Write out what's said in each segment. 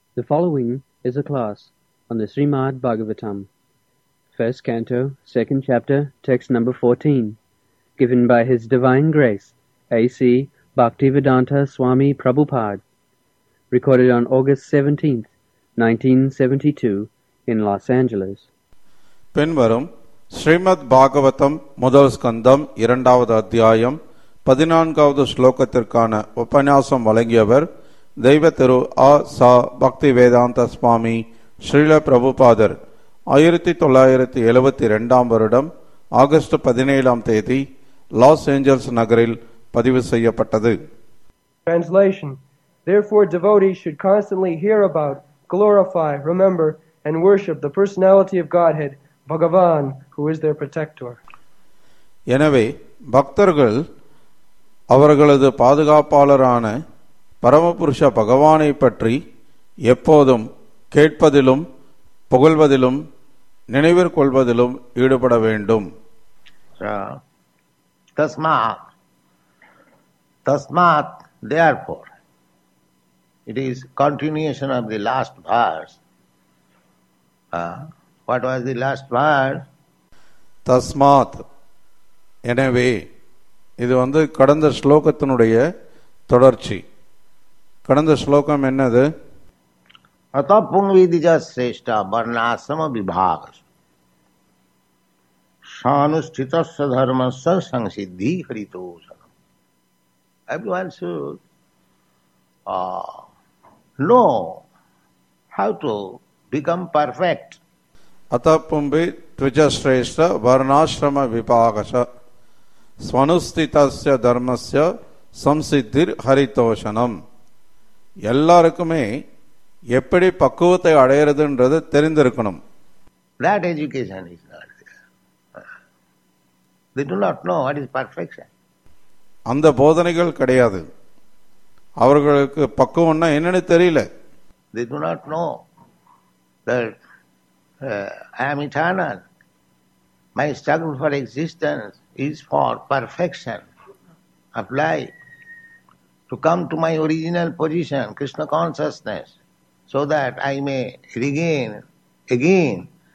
The following is a class on the Srimad Bhagavatam, first canto, second chapter, text number 14, given by His Divine Grace, A.C. Bhaktivedanta Swami Prabhupada, recorded on August 17th, 1972, in Los Angeles. பின்வரும் ஸ்ரீமத் பாகவதம் முதல் ஸ்கந்தம் இரண்டாவது அத்தியாயம் பதினான்காவது ஸ்லோகத்திற்கான உபன்யாசம் வழங்கியவர் தெய்வ திரு ஆ சா பக்தி வேதாந்த சுவாமி ஸ்ரீல பிரபுபாதர் ஆயிரத்தி தொள்ளாயிரத்தி எழுபத்தி ரெண்டாம் வருடம் ஆகஸ்ட் பதினேழாம் தேதி லாஸ் ஏஞ்சல்ஸ் நகரில் பதிவு செய்யப்பட்டது Translation Therefore, devotees should constantly hear about, glorify, remember, and worship the personality of Godhead, Bhagavan, who is their protector. எனவே பக்தர்கள் அவர்களது பாதுகாப்பாளரான பரமபுருஷ பகவானை பற்றி எப்போதும் கேட்பதிலும் புகழ்வதிலும் நினைவிற்கொள்வதிலும் ஈடுபட வேண்டும் So, tasmat, tasmat, therefore, it is continuation of the last verse. Uh, what was the last verse? தஸ்மாத் எனவே இது வந்து கடந்த ஸ்லோகத்தினுடைய தொடர்ச்சி கடந்த ஸ்லோகம் என்னது अतपुंगविदिज श्रेष्ठ वर्णाश्रम विभाग सानुष्ठित धर्म संसिद्धि हरितोषण Everyone should uh, know how to become perfect. அத்தப்பும்பி த்விஜஸ்ரேஷ்ட வர்ணாசிரம விபாகச ஸ்வனுஸ்திதஸ்ய தர்மஸ்ய சம்சித்திர் ஹரிதோஷனம் எல்லாருக்குமே எப்படி பக்குவத்தை அடையிறதுன்றது தெரிந்திருக்கணும் That education is not there. They do not know what is perfection. அந்த போதனைகள் கிடையாது அவர்களுக்கு பக்குவம்னா என்னன்னு தெரியல They do not know that uh, I am eternal. My struggle for existence is for perfection of life, to come to my original position, Krishna consciousness, so that I may regain again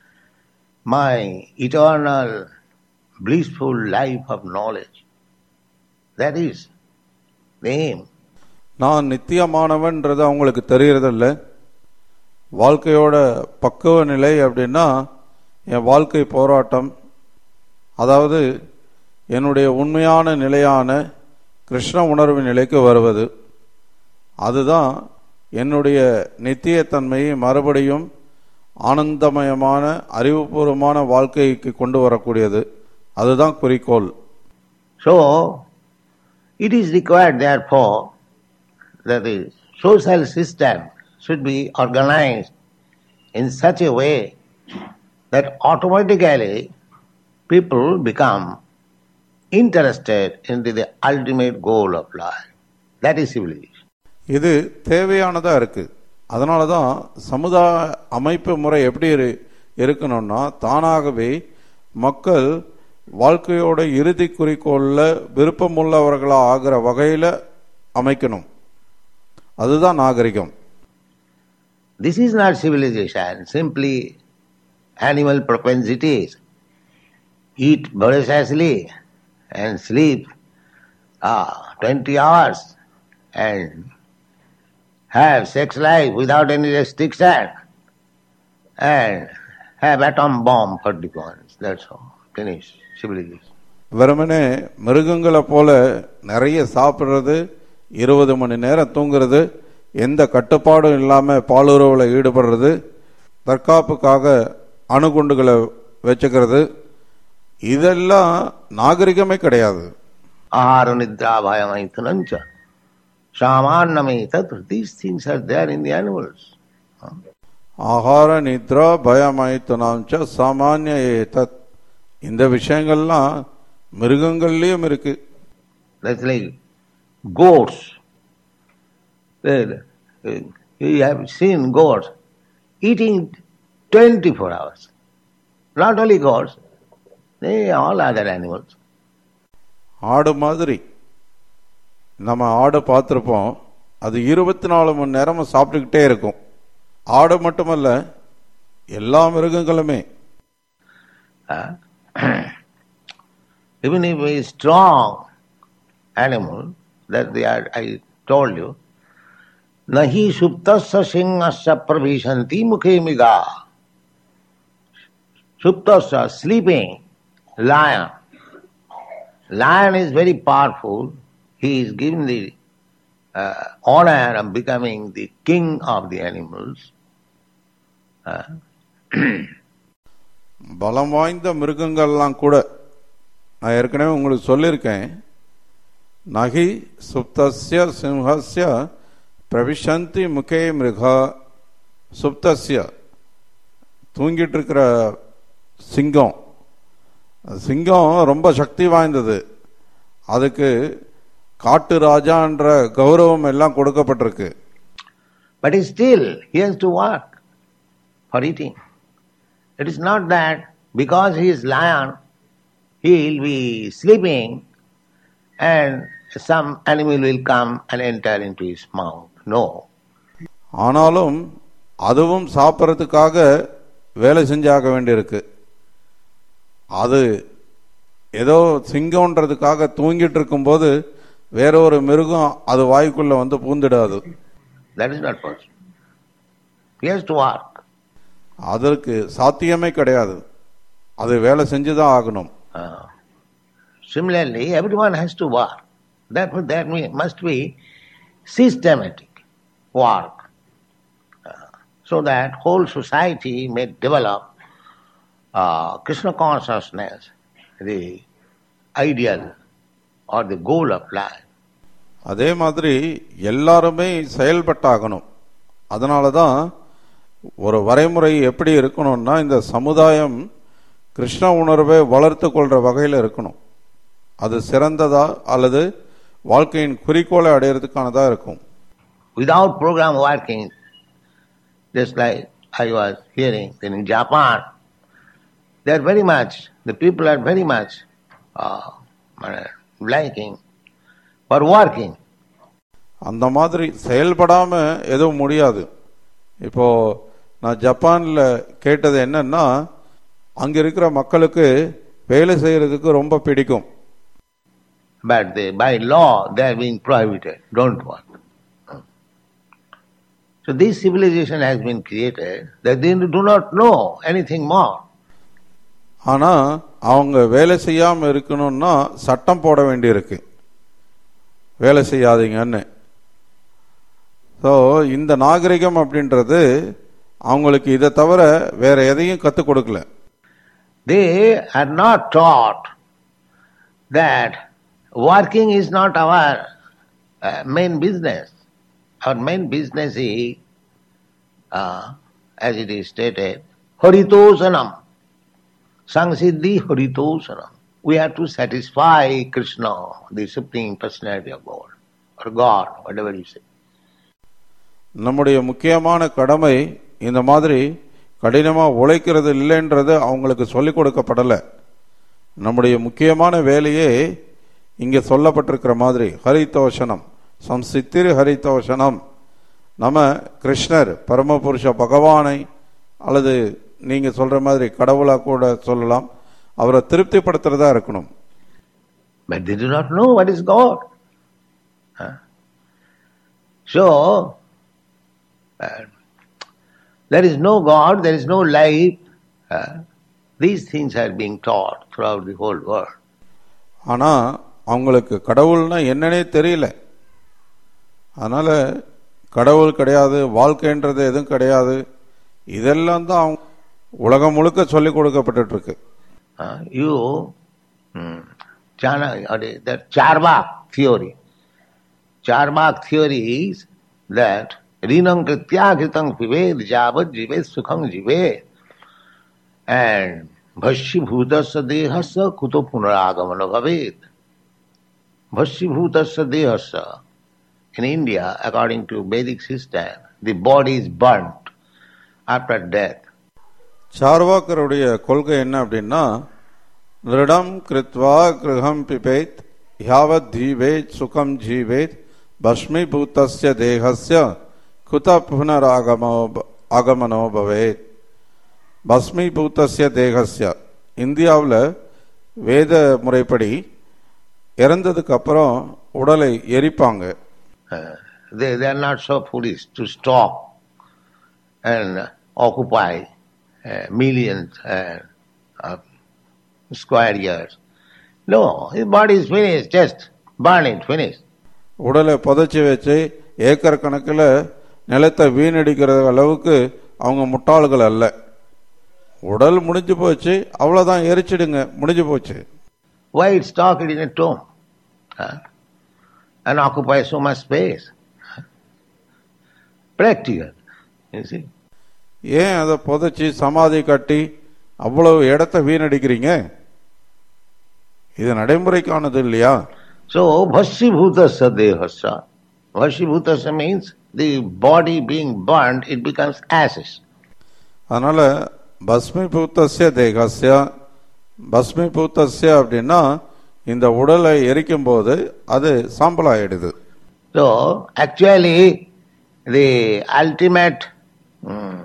my eternal blissful life of knowledge. That is the aim. நான் நித்தியமானவன்றது அவங்களுக்கு தெரியறதில்ல வாழ்க்கையோட பக்குவ நிலை அப்படின்னா என் வாழ்க்கை போராட்டம் அதாவது என்னுடைய உண்மையான நிலையான கிருஷ்ண உணர்வு நிலைக்கு வருவது அதுதான் என்னுடைய நித்தியத்தன்மையை மறுபடியும் ஆனந்தமயமான அறிவுபூர்வமான வாழ்க்கைக்கு கொண்டு வரக்கூடியது அதுதான் குறிக்கோள் So, it is required, therefore, that the social system should be organized in such a way that automatically people become interested into the ultimate goal of life. That is civilization. இது தேவையானதா இருக்கு அதனால தான் சமுதாய அமைப்பு முறை எப்படி இரு- இருக்கணும்னா தானாகவே மக்கள் வாழ்க்கையோட இறுதி குறிக்கோள்ல விருப்பமுள்ளவர்களா ஆகிற வகையில அமைக்கணும் அதுதான் நாகரிகம் This is not civilization, simply animal propensities. Eat voraciously and sleep ah, 20 hours and have sex life without any restriction and have atom bomb for defense. That's all. Finish. Civilization. வெறுமனே மிருகங்களை போல நிறைய சாப்பிடுறது இருபது மணி நேரம் தூங்குறது எந்த கட்டுப்பாடும் இல்லாம பாலுறவுல ஈடுபடுறது தற்காப்புக்காக அணுகுண்டுகளை வச்சுக்கிறது இதெல்லாம் நாகரிகமே கிடையாது Ahara nidra bhayamaithanancha. Samannameta. These things are there in the animals. ஆகார நித்ரா பயமைத்துனாம்ச சாமானிய ஏதத் இந்த விஷயங்கள்லாம் மிருகங்கள்லயும் இருக்கு That's like goats. Well, uh, You have seen goats eating 24 hours. Not only goats, they all other animals. ஆடு மாதிரி நம்ம ஆடு பார்த்துருப்போம் அது இருபத்தி நாலு மணி நேரமும் சாப்பிட்டுக்கிட்டே இருக்கும் ஆடு மட்டுமல்ல எல்லா மிருகங்களுமே Uh, even if a strong animal, that they are, I told you, nahi suptasya singhasya pravishanti mukhe miga. Suptasya, sleeping, lion. Lion is very powerful. He is given the uh, honor of becoming the king of the animals. Uh, பலம் வாய்ந்த மிருகங்கள்லாம் கூட நான் ஏற்கனவே உங்களுக்கு சொல்லியிருக்கேன் நகி சுப்தஸ்ய சிம்ஹஸ்ய பிரவிஷந்தி முகே மிருகா சுப்தஸ்ய தூங்கிட்டு இருக்கிற சிங்கம் சிங்கம் ரொம்ப சக்தி வாய்ந்தது அதுக்கு காட்டு ராஜான்ற கௌரவம் எல்லாம் கொடுக்கப்பட்டிருக்கு But he still, he has to work for eating. It is not that because he is lion, he will be sleeping and some animal will come and enter into his mouth. No. ஆனாலும் அதுவும் சாப்பிட்றதுக்காக வேலை செஞ்சாக வேண்டியிருக்கு அது ஏதோ சிங்கம்ன்றதுக்காக தூங்கிட்டு இருக்கும்போது வேற ஒரு மிருகம் அது வாய்க்குள்ள வந்து பூந்துடாது That is not possible. He has to work. அதற்கு சாத்தியமே கிடையாது அது வேலை செஞ்சுதான் ஆகணும் Uh, similarly, everyone has to work. Therefore, there may- must be systematic work uh, so that whole society may develop uh, Krishna consciousness, the ideal or the goal of life. அதே மாதிரி எல்லாருமே செயல்பட்டாகணும் அதனால தான் ஒரு வரைமுறை எப்படி இருக்கணும்னா இந்த சமுதாயம் கிருஷ்ண உணர்வை வளர்த்து கொள்ற வகையில் இருக்கணும் அது சிறந்ததா அல்லது வாழ்க்கையின் குறிக்கோளை அடையிறதுக்கானதா இருக்கும் Without program working, just like I was hearing that in Japan, they are very much, the people are very much uh, liking for working. அந்த மாதிரி செயல்படாம எதுவும் முடியாது இப்போ நான் ஜப்பான்ல கேட்டது என்னன்னா அங்க இருக்கிற மக்களுக்கு வேலை செய்யறதுக்கு ரொம்ப பிடிக்கும் But they, by law, they are being prohibited. Don't work. So this civilization has been created that they do not know anything more. ஆனா அவங்க வேலை செய்யாம இருக்கணும்னா சட்டம் போட வேண்டியிருக்கு வேலை செய்யாதீங்கன்னு ஸோ இந்த நாகரிகம் அப்படின்றது அவங்களுக்கு இதை தவிர வேற எதையும் கற்றுக் கொடுக்கல They are not taught that working is not our uh, main business. Our main business is, uh, as it is stated, Haritosanam. Sangsiddhi Haritosanam. We have to satisfy Krishna, the Supreme Personality of God, or God, whatever you say. நம்முடைய முக்கியமான கடமை இந்த மாதிரி கடினமா உழைக்கிறது இல்லைன்றது அவங்களுக்கு சொல்லிக் கொடுக்கப்படலை நம்முடைய முக்கியமான வேலையே இங்கே சொல்லப்பட்டிருக்கிற மாதிரி ஹரிதோஷனம் சம்சித்திரு ஹரிதோஷனம் நம்ம கிருஷ்ணர் பரமபுருஷ பகவானை அல்லது நீங்க சொல்ற மாதிரி கடவுளா கூட சொல்லலாம் அவரை திருப்திப்படுத்துறதா இருக்கணும் But they do not know what is God. Huh? So, uh, there is no God, there is no life. Uh, these things are being taught throughout the whole world. ஆனா அவங்களுக்கு கடவுள்னா என்னன்னே தெரியல அதனால கடவுள் கிடையாது வாழ்க்கைன்றது எதுவும் கிடையாது இதெல்லாம் தான் அவங்க உலகம் முழுக்க சொல்லிக் கொடுக்கப்பட்டு இருக்கு Uh, you, hmm, Chana, or the- that Charvak theory. Charvak theory is that rinam kritya kritam vived javat jivet sukham jivet and bhashi bhutasya dehasya kuto punaragamana bhavet. Bhashi bhutasya dehasya in India, according to Vedic system, the body is burnt after death. சார்வாக்கருடைய கொள்கை என்ன அப்படின்னா நிருடம் கிருத்வா கிரகம் பிபேத் யாவத் தீவேத் சுகம் ஜீவேத் பஸ்மீபூதஸ்ய தேகஸ்ய குத புனராகமோ ஆகமனோ பவேத் பஸ்மீபூத்தஸ்ய தேகஸ்ய இந்தியாவில் வேத முறைப்படி இறந்ததுக்கு அப்புறம் உடலை எரிப்பாங்க Uh, they, they are not so foolish to stop and occupy uh, millions uh, of square years. No, his body is finished, just burn it, finish. உடலை புதைச்சி வச்சு ஏக்கர் கணக்கில் நிலத்தை வீணடிக்கிற அளவுக்கு அவங்க முட்டாள்கள் அல்ல உடல் முடிஞ்சு போச்சு அவ்வளோதான் எரிச்சிடுங்க முடிஞ்சு போச்சு Why stock it in a tomb huh? and occupy so much space? huh? Practical, you see. ஏன் அதை புதைச்சி சமாதி கட்டி அவ்வளவு இடத்த வீணடிக்கிறீங்க இது நடைமுறைக்கானது இல்லையா So, Bhashibhutasya dehasya. Bhashibhutasya means the body being burnt, it becomes ashes. அதனால பஸ்மிபூத்தஸ்ய தேகஸ்ய பஸ்மிபூத்தஸ்ய அப்படின்னா இந்த உடலை எரிக்கும் போது அது சாம்பல் ஆயிடுது So, actually, the ultimate mm,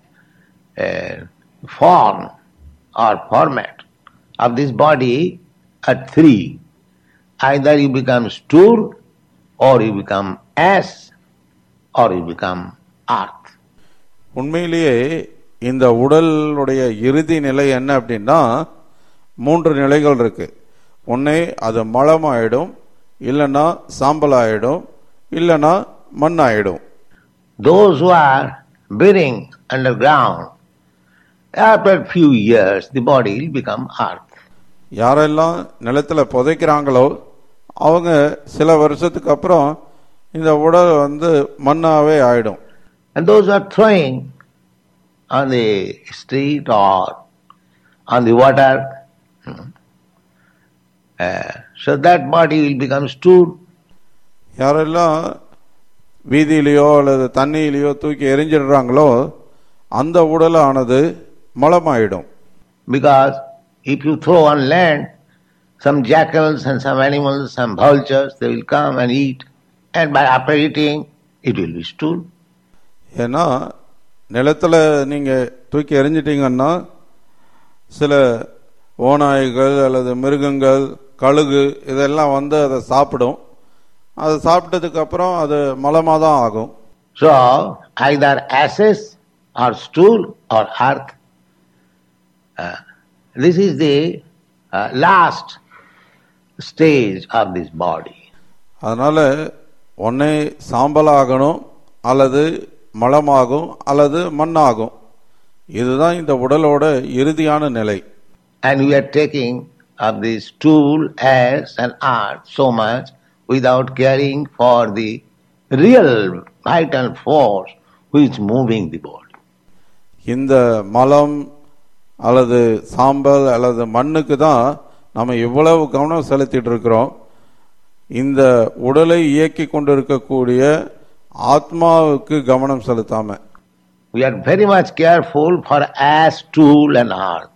uh, form or format of this body are three. Either you become stool, or you become ash, or you become earth. உண்மையிலேயே இந்த உடலுடைய இறுதி நிலை என்ன அப்படின்னா மூன்று நிலைகள் இருக்கு ஒன்னே அது மலமாயிடும் இல்லைன்னா சாம்பல் ஆயிடும் இல்லைன்னா மண் ஆயிடும் Those who are buried underground, after a few years, the body will become earth. யாரெல்லாம் நிலத்துல புதைக்கிறாங்களோ அவங்க சில வருஷத்துக்கு அப்புறம் இந்த உடல் வந்து மண்ணாவே ஆயிடும் And those who are throwing on the street or on the water, hmm, uh, so that body will become stool. யாரெல்லாம் வீதியிலேயோ அல்லது தண்ணியிலேயோ தூக்கி எரிஞ்சிடுறாங்களோ அந்த உடலானது மலமாயிடும் Because if you throw on land, some jackals and some animals, some vultures, they will come and eat. And by after eating, it will be stool. ஏன்னா நிலத்துல நீங்க தூக்கி எறிஞ்சிட்டீங்கன்னா சில ஓநாய்கள் அல்லது மிருகங்கள் கழுகு இதெல்லாம் வந்து அதை சாப்பிடும் அதை சாப்பிட்டதுக்கு அப்புறம் அது மலமாக தான் ஆகும் So, either ashes or stool or earth. Uh, this is the uh, last stage of this body. அதனால ஒன்னே சாம்பலாகணும் அல்லது மலமாகும் அல்லது மண்ணாகும் இதுதான் இந்த உடலோட இறுதியான நிலை And we are taking of the stool, ash and earth so much without caring for the real vital force which is moving the body. இந்த மலம் அல்லது சாம்பல் அல்லது மண்ணுக்கு தான் நம்ம இவ்வளவு கவனம் செலுத்திட்டு இருக்கிறோம் இந்த உடலை இயக்கி கொண்டிருக்கக்கூடிய ஆத்மாவுக்கு கவனம் செலுத்தாம We are very much careful for ash, stool and earth,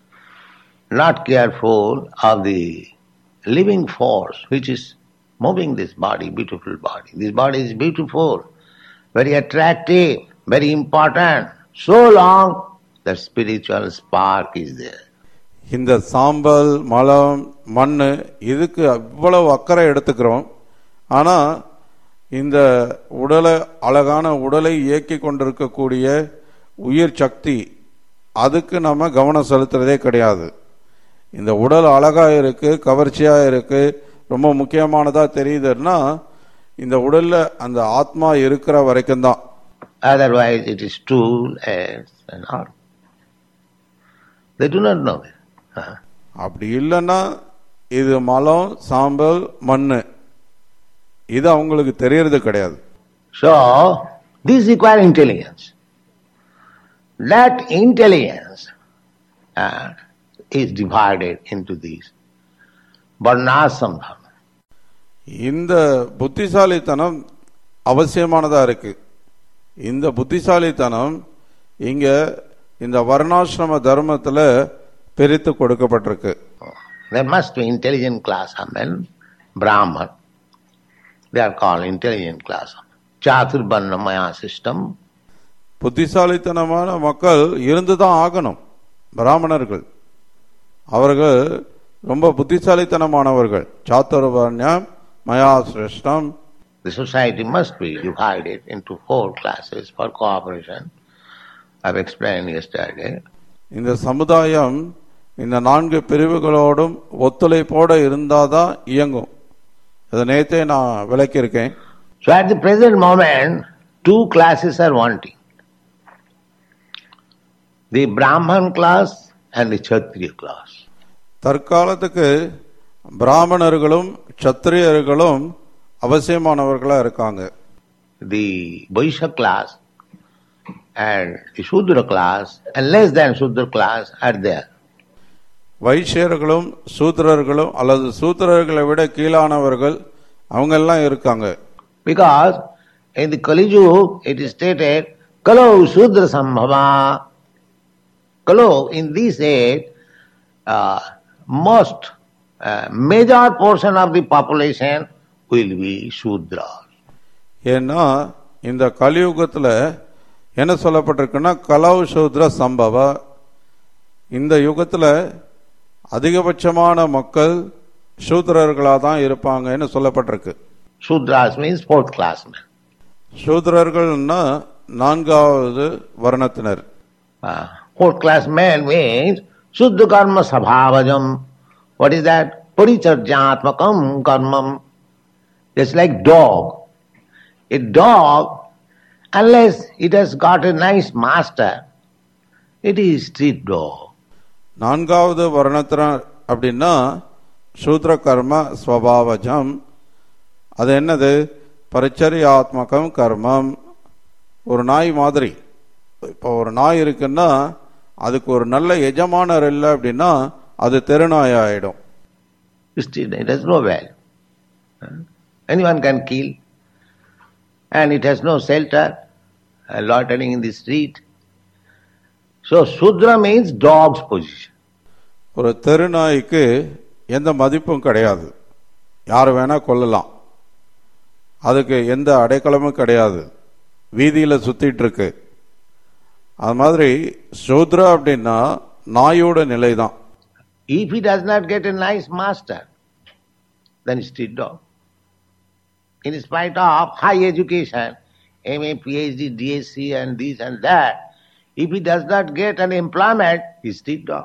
not careful of the living force which is moving this body, beautiful body. This body is beautiful, very attractive, very important. So long the spiritual spark is there. இந்த சாம்பல் மலம் மண் இதுக்கு அவ்வளவு அக்கறை எடுத்துக்கிறோம் ஆனா இந்த உடலை அழகான உடலை இயக்கி கொண்டிருக்கக்கூடிய உயிர் சக்தி அதுக்கு நம்ம கவனம் செலுத்துறதே கிடையாது இந்த உடல் அழகா இருக்கு கவர்ச்சியா இருக்கு ரொம்ப முக்கியமானதா தெரியுதுன்னா இந்த உடல்ல அந்த ஆத்மா இருக்கிற வரைக்கும் தான் Otherwise it is stool, ash and earth. They do not know it. Huh? அப்படி இல்லைன்னா இது மலம் சாம்பல் மண்ணு இது அவங்களுக்கு தெரியறது கிடையாது So, this requires intelligence. That intelligence uh, is divided into these varnasam dharma. இந்த புத்திசாலித்தனம் அவசியமானதா இருக்கு இந்த புத்திசாலித்தனம் இங்க இந்த வர்ணாசிரம தர்மத்துல பிரித்து கொடுக்கப்பட்டிருக்கு There must be intelligent class of men, Brahman. They are called intelligent class of Chaturvarna Maya system. புத்திசாலித்தனமான மக்கள் இருந்துதான் ஆகணும் பிராமணர்கள் அவர்கள் ரொம்ப புத்திசாலித்தனமானவர்கள் சாத்துர்வர்ணியம் மயா சிரேஷ்டம் The society must be divided into four classes for cooperation. I've explained yesterday. இந்த சமுதாயம் இந்த நான்கு பிரிவுகளோடும் ஒத்துழைப்போட இருந்தாதான் இயங்கும் இதை நேத்தே நான் விளக்கியிருக்கேன் So at the present moment, two classes are wanting. The Brahman class and the Kshatriya class. தற்காலத்துக்கு பிராமணர்களும் சத்திரியர்களும் அவசியமானவர்களா இருக்காங்க The Vaishya class and the Shudra class and less than Shudra class are there. வைஷ்யர்களும் சூத்திரர்களும் அல்லது சூத்திரர்களை விட கீழானவர்கள் அவங்க எல்லாம் இருக்காங்க Because in the Kali Yuga it is stated, Kalo Shudra Sambhava. Kalo in this age, uh, most uh, major portion of the population will be Shudra. ஏன்னா இந்த கலியுகத்துல என்ன சொல்லப்பட்டிருக்குன்னா கலவு சூத்ர சம்பவ இந்த யுகத்துல அதிகபட்சமான மக்கள் சூத்திரர்களா தான் இருப்பாங்கன்னு சொல்லப்பட்டிருக்கு Shudras means fourth class men. சூத்திரர்கள்னா நான்காவது வர்ணத்தினர் Uh, fourth class man means Shuddha Karma Sabhavajam. What is that? Paricharjatmakam karmam. It's like dog. A dog, unless it has got a nice master, it is street dog. நான்காவது வர்ணத்தினர் அப்படின்னா சூத்ர கர்ம ஸ்வபாவஜம் அது என்னது பரிச்சரியாத்மகம் கர்மம் ஒரு நாய் மாதிரி இப்போ ஒரு நாய் இருக்குன்னா அதுக்கு ஒரு நல்ல எஜமானர் இல்லை அப்படின்னா அது தெருநாய் ஆயிடும் Street, it has no value. Huh? Anyone can kill, and it has no shelter, uh, loitering in the street. So Shudra means dog's position. ஒரு தெருநாய்க்கு எந்த மதிப்பும் கிடையாது யார் வேணா கொல்லலாம் அதுக்கு எந்த அடைக்கலமும் கிடையாது வீதியில சுத்திட்டு இருக்கு அது மாதிரி சூத்ரா அப்படின்னா நாயோட நிலை தான் If he does not get a nice master, then street dog. In spite of high education, MA, PhD, DSc and this and that, if he does not get an employment, he's street dog.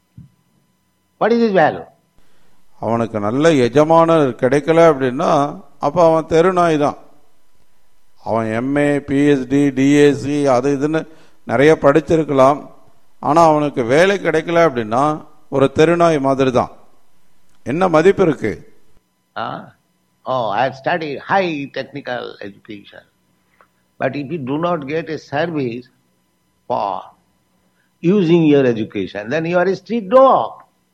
What is his value? அவனுக்கு நல்ல எஜமானர் கிடைக்கல அப்படின்னா அப்ப அவன் தெருநாய் தான் அவன் MA PhD DAC அது இதுன்னு நிறைய படிச்சிருக்கலாம் ஆனா அவனுக்கு வேலை கிடைக்கல அப்படின்னா ஒரு தெருநாய் மாதிரி தான் என்ன மதிப்பு இருக்கு Huh? Oh, I have studied high technical education. But if you do not get a service for using your education, then you are a street dog.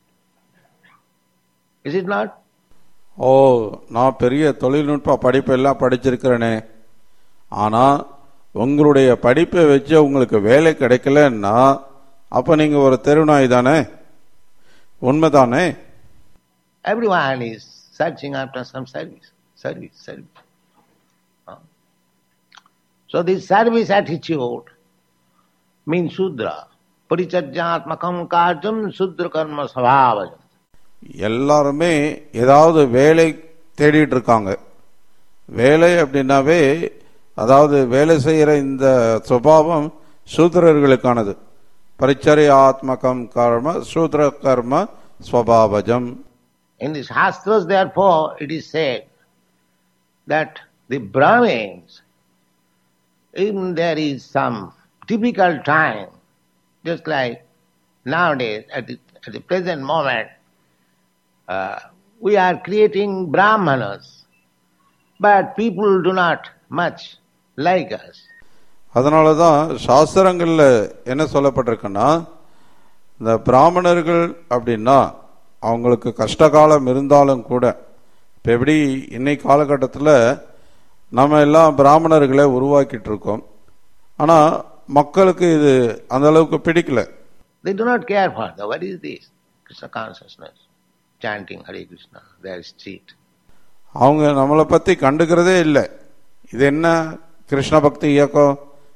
Is it not? ஓ நான் பெரிய தொழில்நுட்ப படிப்பெல்லாம் படிச்சிருக்கிறேனே ஆனா உங்களுடைய படிப்பை வச்சு உங்களுக்கு வேலை கிடைக்கலன்னா அப்ப நீங்க ஒரு தெருநாய் தானே உண்மைதானே Everyone is searching after some service. Service, service. Huh? So this service attitude means Sudra. Parichajyatmakam karjam Sudra karma svabhajam. எல்லாருமே ஏதாவது வேலை தேடிட்டு இருக்காங்க வேலை அப்படின்னாவே அதாவது வேலை செய்யற இந்த சுபாவம் சூத்திரர்களுக்கானது பரிச்சரியாத்மகம் கர்ம சூத்திர கர்ம ஸ்வபாவஜம் In the Shastras, therefore, it is said that the Brahmins, even there is some typical time, just like nowadays, at the, at the present moment, uh, we are creating Brahmanas, but people do not much like us. அதனால தான் சாஸ்திரங்கள்ல என்ன சொல்லப்பட்டிருக்குன்னா இந்த பிராமணர்கள் அப்படின்னா அவங்களுக்கு கஷ்டகாலம் இருந்தாலும் கூட இப்போ எப்படி இன்னைக்கு காலகட்டத்தில் நம்ம எல்லாம் பிராமணர்களை உருவாக்கிட்டு இருக்கோம் ஆனால் மக்களுக்கு இது அந்த அளவுக்கு பிடிக்கல They do not care for the what is this? Krishna consciousness, chanting Hare Krishna, their street. அவங்க நம்மளை பற்றி கண்டுக்கிறதே இல்லை இது என்ன கிருஷ்ண பக்தி இயக்கம்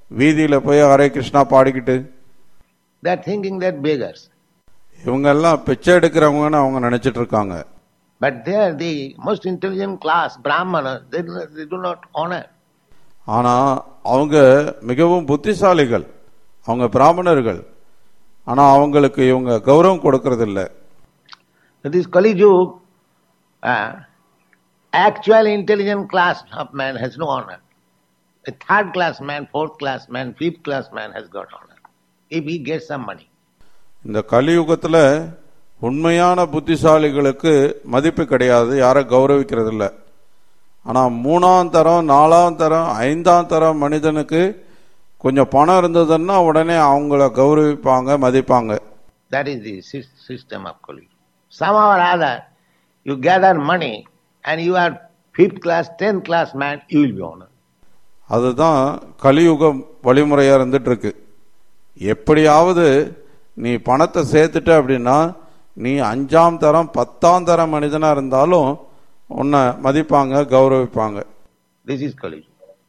வீதியில போய் ஹரே கிருஷ்ணா பாடிக்கிட்டு They are thinking they're beggars. இவங்க எல்லாம் பிச்சை எடுக்கிறவங்கன்னு அவங்க நினைச்சிட்டு இருக்காங்க But they are the most intelligent class, Brahmanas, they, do not- they do not honor. ஆனா அவங்க மிகவும் புத்திசாலிகள் அவங்க பிராமணர்கள் ஆனா அவங்களுக்கு இவங்க கௌரவம் கொடுக்கறது இல்ல This Kali Yuga, uh, actual intelligent class of man has no honor. A third class man, fourth class man, fifth class man has got honor. If he gets some money. இந்த கலியுகத்துல உண்மையான புத்திசாலிகளுக்கு மதிப்பு கிடையாது யாரும் கௌரவிக்கிறது இல்ல ஆனா மூணாம் தரம் நாலாம் தரம் ஐந்தாம் தரம் மனிதனுக்கு கொஞ்சம் பணம் இருந்ததுன்னா உடனே அவங்கள கௌரவிப்பாங்க மதிப்பாங்க That is the sys- system of Kali. Somehow or other, you gather money and you are fifth class, tenth class man, you will be honored. அதுதான் கலியுகம் வழிமுறையா இருந்துட்டு இருக்கு எப்படியாவது நீ பணத்தை சேர்த்துட்ட அப்படின்னா நீ அஞ்சாம் தரம் பத்தாம் தரம் மனிதனா இருந்தாலும் உன்னை மதிப்பாங்க கௌரவிப்பாங்க This is Kali.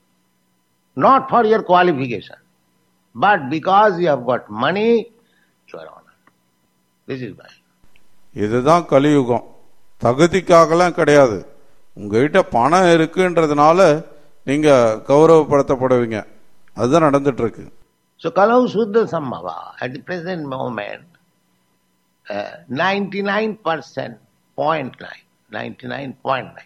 Not for your qualification, but because you have got money, you are honored. This is why. இதுதான் கலியுகம் தகுதிக்காகலாம் கிடையாது உங்ககிட்ட பணம் இருக்குன்றதுனால நீங்க கௌரவப்படுத்தப்படுவீங்க அதுதான் நடந்துட்டு இருக்கு So Kalau Suddha Sambhava, at the present moment, uh, 99%, 0.9, 99.9,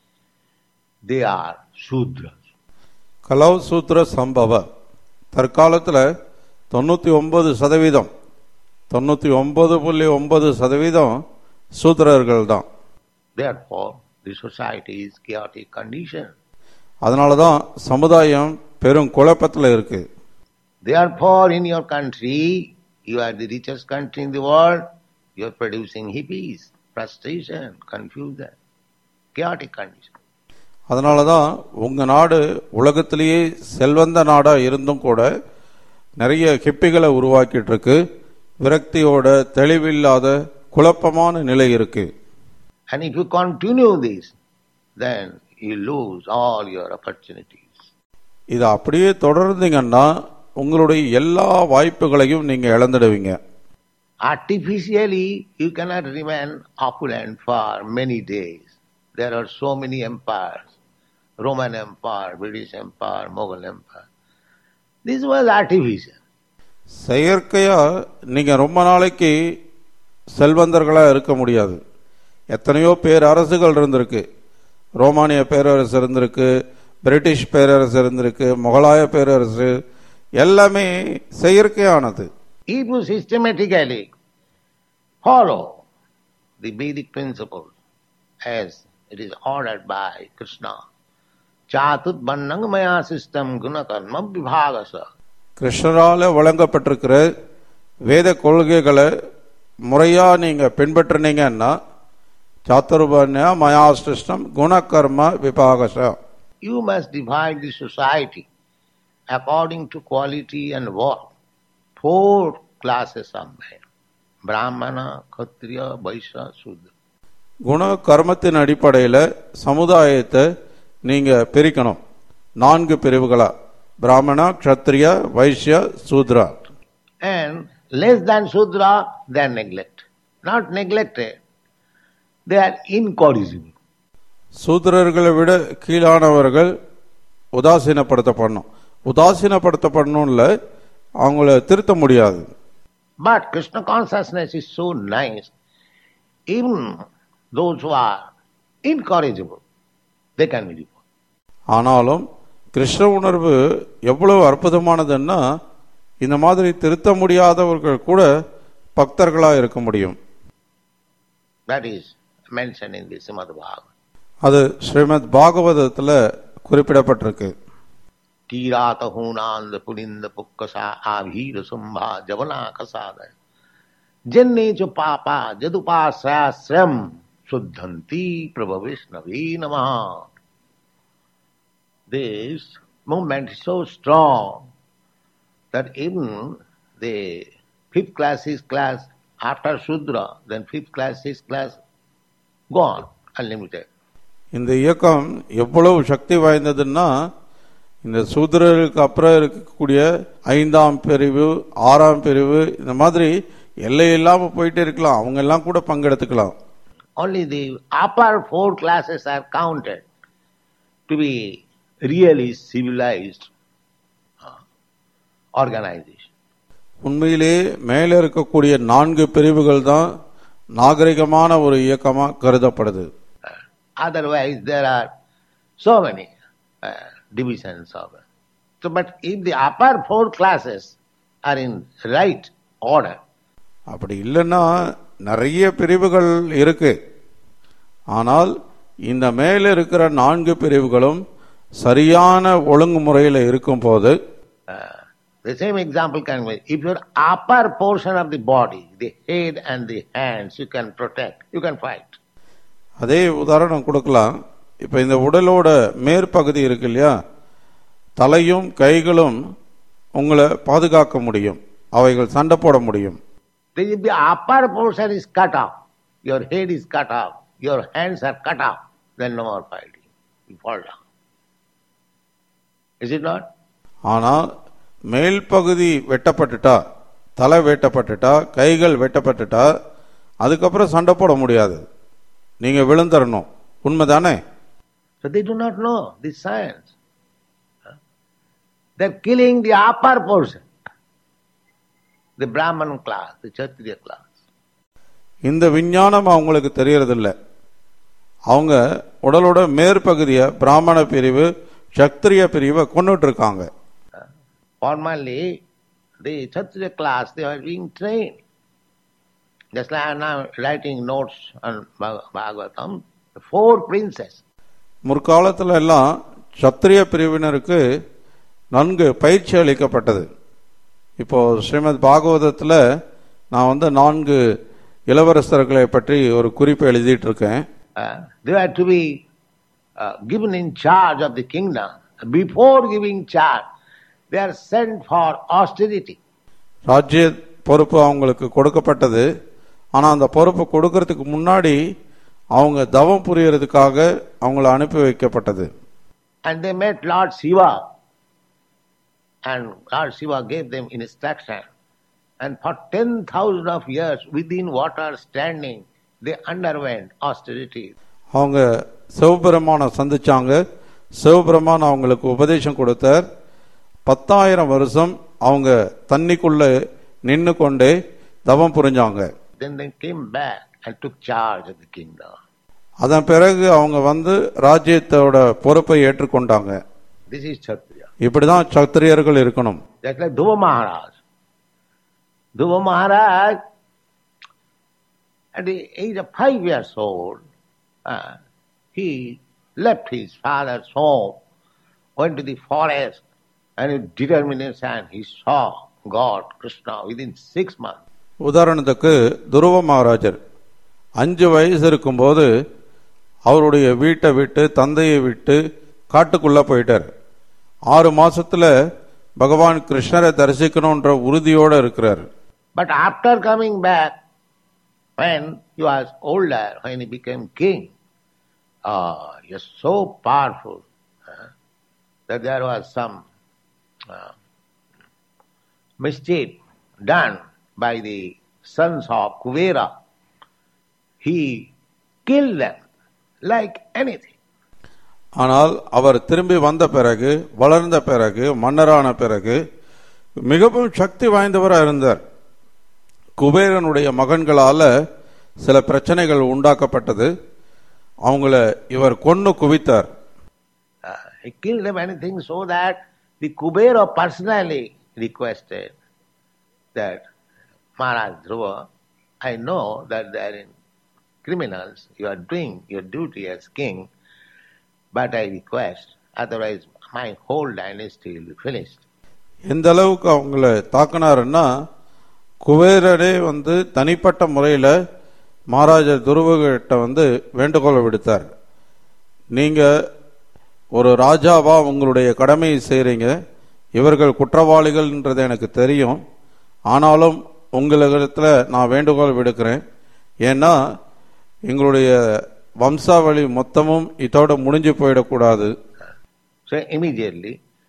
they are Sudras. கலவ் சூத்திர சம்பவ தற்காலத்துல தொண்ணூத்தி ஒன்பது சதவீதம் தொண்ணூத்தி ஒன்பது புள்ளி ஒன்பது சதவீதம் சூத்திரர்கள் தான் Therefore, the society is chaotic condition. அதனாலதான் சமுதாயம் பெரும் குழப்பத்துல இருக்கு Therefore, in your country, you are the richest country in the world, you are producing hippies, frustration, confusion, chaotic condition. அதனாலதான் உங்க நாடு உலகத்திலேயே செல்வந்த நாடா இருந்தும் கூட நிறைய ஹிப்பிகளை உருவாக்கிட்டு இருக்கு விரக்தியோட தெளிவில்லாத குழப்பமான நிலை இருக்கு And if you continue this, then you lose all your opportunities. இது அப்படியே தொடர்ந்தீங்கன்னா உங்களுடைய எல்லா வாய்ப்புகளையும் நீங்க இழந்துடுவீங்க Artificially, you cannot remain opulent for many days. There are so many empires Roman Empire, British Empire, Mughal Empire. This was artificial. செயற்கையா நீங்க ரொம்ப நாளைக்கு செல்வந்தர்களா இருக்க முடியாது எத்தனையோ பேரரசுகள் இருந்திருக்கு ரோமானிய பேரரசு இருந்திருக்கு பிரிட்டிஷ் பேரரசு இருந்திருக்கு முகலாய பேரரசு எல்லாமே செயற்கையானது If you systematically follow the Vedic principles as it is ordered by Krishna, Chatut Vannang Maya system Gunakarma Vibhagasa. கிருஷ்ணரால வழங்கப்பட்டிருக்கிற வேத கொள்கைகளை முறையா நீங்க பின்பற்றினீங்கன்னா சாத்துர்பன்யா மயாசிருஷ்டம் குணகர்ம விபாகச You must divide the society according to quality and worth. Four classes of men. Brahmana, Kshatriya, Vaishya, Sudra. குண கர்மத்தின் அடிப்படையில சமுதாயத்தை நீங்க பிரிக்கணும் நான்கு பிரிவுகளா பிராமணா Kshatriya வைஷ்ய சூத்ரா And less than Sudra, they are neglect. Not neglected, they are incorrigible. சூத்திரர்களை விட கீழானவர்கள் உதாசீனப்படுத்தப்படணும் உதாசீனப்படுத்தப்படணும்ல அவங்கள திருத்த முடியாது But Krishna consciousness is so nice, even those who are incorrigible, they can be devoted. ஆனாலும் கிருஷ்ண உணர்வு எவ்வளவு அற்புதமானதுன்னா இந்த மாதிரி திருத்த முடியாதவர்கள் கூட பக்தர்களா இருக்க முடியும் That is mentioned in the Srimad Bhagavatam. அது ஸ்ரீமத் பாகவதத்துல குறிப்பிடப்பட்டிருக்கு Kirata hunanda pulinda pukkasa avhira sambha javana kasada. Jenne cha papa jadupasasram suddhanti prabhavisnavi namaha. This movement is so strong that even the fifth class, sixth class, after Sudra, then fifth class, sixth class, gone, unlimited. இந்த இயக்கம் எவ்வளவு சக்தி வாய்ந்ததுன்னா இந்த சூத்திரருக்கு அப்புறம் இருக்கக்கூடிய ஐந்தாம் பிரிவு ஆறாம் பிரிவு இந்த மாதிரி எல்லை இல்லாம போயிட்டே இருக்கலாம் அவங்க எல்லாம் கூட பங்கெடுத்துக்கலாம் Only the upper four classes are counted to be really civilized uh, organization. உண்மையிலே மேலே இருக்கக்கூடிய நான்கு பிரிவுகள் தான் நாகரிகமான ஒரு இயக்கமா கருதப்படுது Otherwise, there are so many uh, divisions of it. So, but if the upper four classes are in right order, அப்படி இல்லைன்னா நிறைய பிரிவுகள் இருக்கு ஆனால் இந்த மேலே இருக்கிற நான்கு பிரிவுகளும் சரியான ஒழுங்குமுறையில் இருக்கும் போது uh, the same example can be if your upper portion of the body, the head and the hands, you can protect, you can fight. அதே உதாரணம் கொடுக்கலாம் இப்ப இந்த உடலோட மேற்பகுதி இருக்கு இல்லையா தலையும் கைகளும் உங்களை பாதுகாக்க முடியும் அவைகள் சண்டை போட முடியும் If the upper portion is cut off, your head is cut off, your hands are cut off, then no more fighting. You fall down. Is it not? ஆனா மேல் பகுதி வெட்டப்பட்டுட்டா தலை வெட்டப்பட்டுட்டா கைகள் வெட்டப்பட்டுட்டா அதுக்கப்புறம் சண்டை போட முடியாது நீங்க விழுந்தரணும் உண்மைதானே So they do not know this science. Huh? They're killing the upper portion, the Brahman class, the Kshatriya class. இந்த விஞ்ஞானம் அவங்களுக்கு தெரியறதில்ல அவங்க உடலோட மேற்பகுதியை பிராமண பிரிவு சத்திரிய பிரிவை கொண்டுட்டு இருக்காங்க Formerly, the Kshatriya class, they were being trained. Just like I'm now writing notes on Bhag- Bhagavatam, the four princes. முற்காலத்துல எல்லாம் சத்திரிய பிரிவினருக்கு நன்கு பயிற்சி அளிக்கப்பட்டது இப்போ ஸ்ரீமத் பாகவதத்துல நான் வந்து நான்கு இளவரசர்களை பற்றி ஒரு குறிப்பு எழுதிட்டு இருக்கேன் Uh, they were to be uh, given in charge of the kingdom. Before giving charge, they are sent for austerity. ராஜ்ய பொறுப்பு அவங்களுக்கு கொடுக்கப்பட்டது ஆனா அந்த பொறுப்பு கொடுக்கறதுக்கு முன்னாடி அவங்க தவம் புரியறதுக்காக அவங்கள அனுப்பி வைக்கப்பட்டது And they met Lord Shiva. And Lord Shiva gave them instruction. And for 10,000 of years, within water standing, they underwent austerity. அவங்க சிவபெருமானை சந்திச்சாங்க சிவபெருமான் அவங்களுக்கு உபதேசம் கொடுத்தார் பத்தாயிரம் வருஷம் அவங்க தண்ணிக்குள்ள நின்னு கொண்டே தவம் புரிஞ்சாங்க Then they came back and took charge of the kingdom. அதன் பிறகு அவங்க வந்து ராஜ்யத்தோட பொறுப்பை ஏற்றுக்கொண்டாங்க This is Kshatriya. இப்படிதான் சத்திரியர்கள் இருக்கணும் Just like Dhruva Maharaj. Dhruva Maharaj, at the age of five years old, uh, he left his father's home, went to the forest, and with determination he saw God, Krishna, within six months. உதாரணத்துக்கு துருவ மகாராஜர் அஞ்சு வயசு இருக்கும்போது அவருடைய வீட்டை விட்டு தந்தையை விட்டு காட்டுக்குள்ள போயிட்டார் ஆறு மாசத்துல பகவான் கிருஷ்ணரை தரிசிக்கணும்ன்ற உறுதியோட இருக்கிறார் But after coming back, when he was older, when he became king, uh, he was so powerful uh, that there was some uh, mischief done by the sons of Kuvera. He killed them like anything. ஆனால் அவர் திரும்பி வந்த பிறகு வளர்ந்த பிறகு மன்னரான பிறகு மிகவும் சக்தி வாய்ந்தவரா இருந்தார் குபேரனுடைய மகன்களால சில பிரச்சனைகள் உண்டாக்கப்பட்டது அவங்கள இவர் கொன்னு குவித்தார் Uh, he killed them anything so that the Kubera personally requested that Maharaj Dhruva, I know that they are in criminals, you are doing your duty as king, but I request, otherwise my whole dynasty will be finished. எந்த அளவுக்கு அவங்கள தாக்குனாருன்னா குபேரரே வந்து தனிப்பட்ட முறையில மகாராஜா துருவகிட்ட வந்து வேண்டுகோளை விடுத்தார் நீங்க ஒரு ராஜாவா உங்களுடைய கடமையை செய்றீங்க இவர்கள் குற்றவாளிகள்ன்றது எனக்கு தெரியும் ஆனாலும் உங்களிடத்துல நான் வேண்டுகோள் விடுக்கிறேன் ஏன்னா எங்களுடைய வம்சாவளி மொத்தமும் இதோட முடிஞ்சு போயிடக்கூடாது So immediately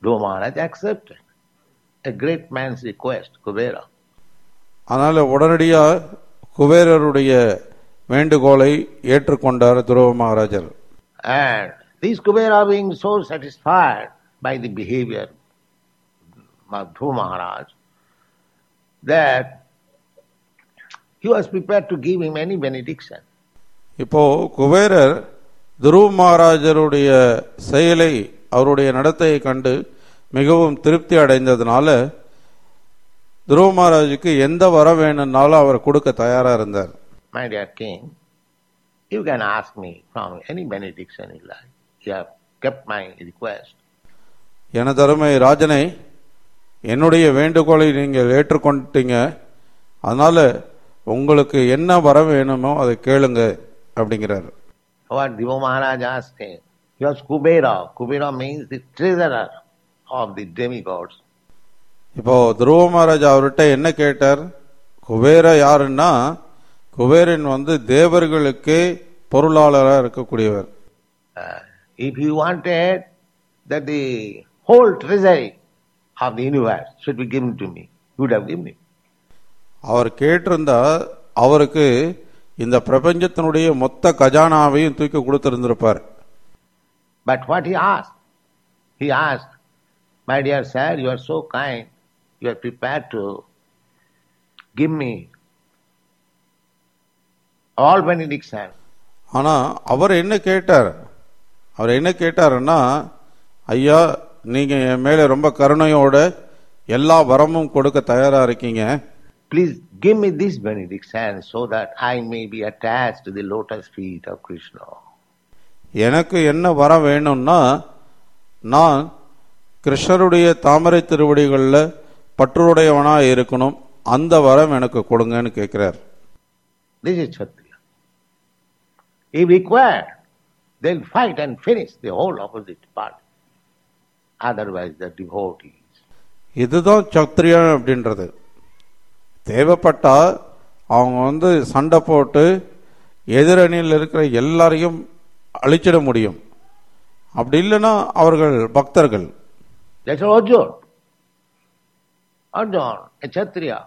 Dhruva Maharaj accepted a great man's request, Kubera. அதனால உடனடியா குபேரருடைய வேண்டுகோளை ஏற்றுக்கொண்டார் துருவ மகாராஜர் And these Kubera being so satisfied by the behavior of Dhruva Maharaj that he was prepared to give him any benediction. இப்போ குபேரர் துருவ மகாராஜருடைய செயலை அவருடைய நடத்தையை கண்டு மிகவும் திருப்தி அடைந்ததுனால துருவ மகாராஜுக்கு எந்த வர வேணும்னாலும் அவர் கொடுக்க தயாரா இருந்தார் My dear king, you can ask me from any benediction you like. You have kept my request. எனது அருமை ராஜனை என்னுடைய வேண்டுகோளை நீங்கள் ஏற்றுக்கொண்டீங்க அதனால உங்களுக்கு என்ன வர வேணுமோ அதை கேளுங்க அப்படிங்கிறார் What Deva Maharaj asked him, he was Kubera. Kubera means the treasurer of the demigods. இப்போ துருவ மகாராஜ் அவர்கிட்ட என்ன கேட்டார் குபேர யாருன்னா குபேரன் வந்து தேவர்களுக்கே பொருளாளராக இருக்கக்கூடியவர் Uh, if he wanted that the whole treasury of the universe should be given to me, he would have given it. அவர் கேட்டிருந்தா அவருக்கு இந்த பிரபஞ்சத்தினுடைய மொத்த கஜானாவையும் தூக்கி கொடுத்திருந்திருப்பார் But what he asked? He asked, My dear sir, you are so kind, you are prepared to give me all benediction. ஆனா அவர் என்ன கேட்டார் அவர் என்ன கேட்டாருன்னா ஐயா நீங்க என் மேல ரொம்ப கருணையோட எல்லா வரமும் கொடுக்க தயாரா இருக்கீங்க Please give me this benediction so that I may be attached to the lotus feet of Krishna. எனக்கு என்ன வரம் வேணும்னா நான் கிருஷ்ணருடைய தாமரை திருவடிகளில் பற்றுடையவனா இருக்கணும் அந்த வரம் எனக்கு கொடுங்கன்னு கேட்கிறார் This is Kshatriya. If required, they'll fight and finish the whole opposite party. Otherwise, they're devotees. இதுதான் சத்திரியன் அப்படின்றது தேவைப்பட்டா அவங்க வந்து சண்டை போட்டு எதிரணியில் இருக்கிற எல்லாரையும் அழிச்சிட முடியும் அப்படி இல்லைன்னா அவர்கள் பக்தர்கள் That's Arjun. Arjun, a Kshatriya.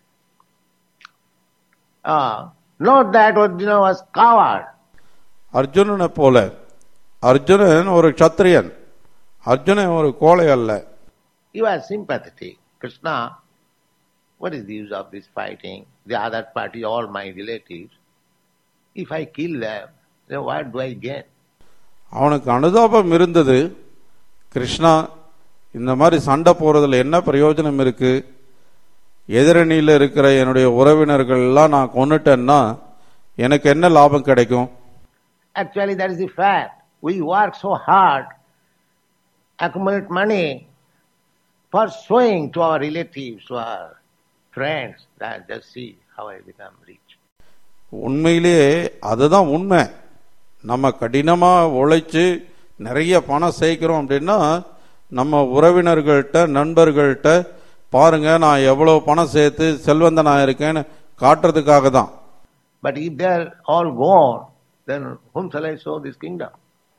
Ah, not that Arjuna was coward. அர்ஜுனனை போல அர்ஜுனன் ஒரு சத்திரியன் அர்ஜுனன் ஒரு கோழை அல்ல He was sympathetic. Krishna, what is the use of this fighting? The other party, all my relatives. If I kill them, then what do I gain? அவனுக்கு அனுதாபம் இருந்தது கிருஷ்ணா இந்த மாதிரி சண்டை போறதுல என்ன பிரயோஜனம் இருக்கு எதிரணியில் இருக்கிற என்னுடைய உறவினர்கள் எல்லாம் நான் கொன்னுட்டேன்னா எனக்கு என்ன லாபம் கிடைக்கும் Actually, that is the fact. We work so hard, accumulate money for showing to our relatives, to our friends, that just see how I become rich. உண்மையிலேயே அதுதான் உண்மை நம்ம கடினமா உழைச்சு நிறைய பணம் சேர்க்கிறோம் அப்படின்னா நம்ம உறவினர்கள்ட்ட நண்பர்கள்ட்ட பாருங்க நான் எவ்வளவு பணம் சேர்த்து செல்வந்தனா இருக்கேன்னு காட்டுறதுக்காக தான் But if they are all gone, then whom shall I show this kingdom?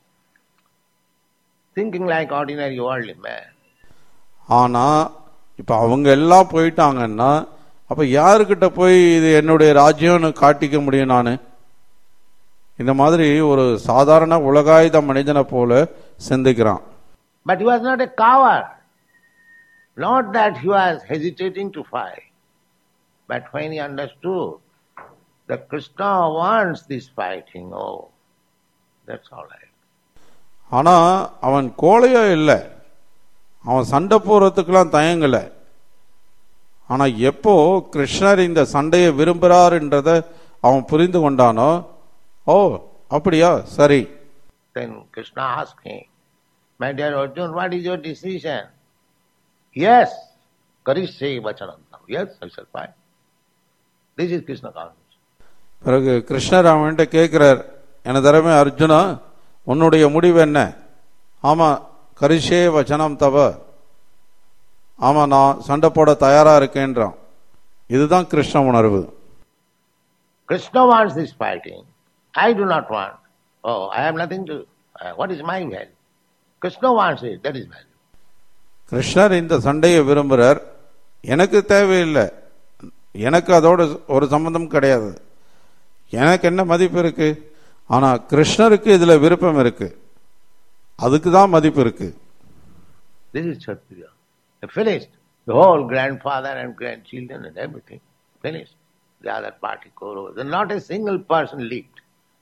Thinking like ordinary worldly man. ஆனா இப்ப அவங்க எல்லாம் போயிட்டாங்கன்னா அப்ப யாருக்கிட்ட போய் இது என்னுடைய ராஜ்யம்னு காட்டிக்க முடியும் நானு இந்த மாதிரி ஒரு சாதாரண உலகாயுத மனிதனை போல சிந்திக்கிறான் But he was not a coward. Not that he was hesitating to fight. But when he understood that Krishna wants this fighting, oh, that's all right. ஆனா அவன் கோழையா இல்லை அவன் சண்டை போறதுக்கெல்லாம் தயங்கல ஆனா எப்போ கிருஷ்ணர் இந்த சண்டையை விரும்புறாருன்றத அவன் புரிந்து கொண்டானோ ஓ அப்படியா சரி Then Krishna asked him, My dear Arjun, what is your decision? Yes, Karishe Vachanantam. Yes, I shall fight. This is Krishna consciousness. பிறகு கிருஷ்ணர் அவன்கிட்ட கேட்கிறார் எனது தரமே அர்ஜுனா உன்னுடைய முடிவு என்ன ஆமா கரிஷே வச்சனம் தவ ஆமா நான் சண்டை போட தயாரா இருக்கேன்றான் இதுதான் கிருஷ்ண உணர்வு Krishna wants this fighting. I do not want. Oh, I have nothing to. Uh, what is my value? Krishna wants it. That is value. கிருஷ்ணர் இந்த சண்டையை விரும்புகிறார் எனக்கு தேவையில்லை எனக்கு அதோட ஒரு சம்பந்தம் கிடையாது எனக்கு என்ன மதிப்பு இருக்கு ஆனா கிருஷ்ணருக்கு இதுல விருப்பம் இருக்கு அதுக்கு தான் மதிப்பு இருக்கு This is Kshatriya. They finished. The whole grandfather and grandchildren and everything. Finished. The other party Kauravas. And not a single person lived.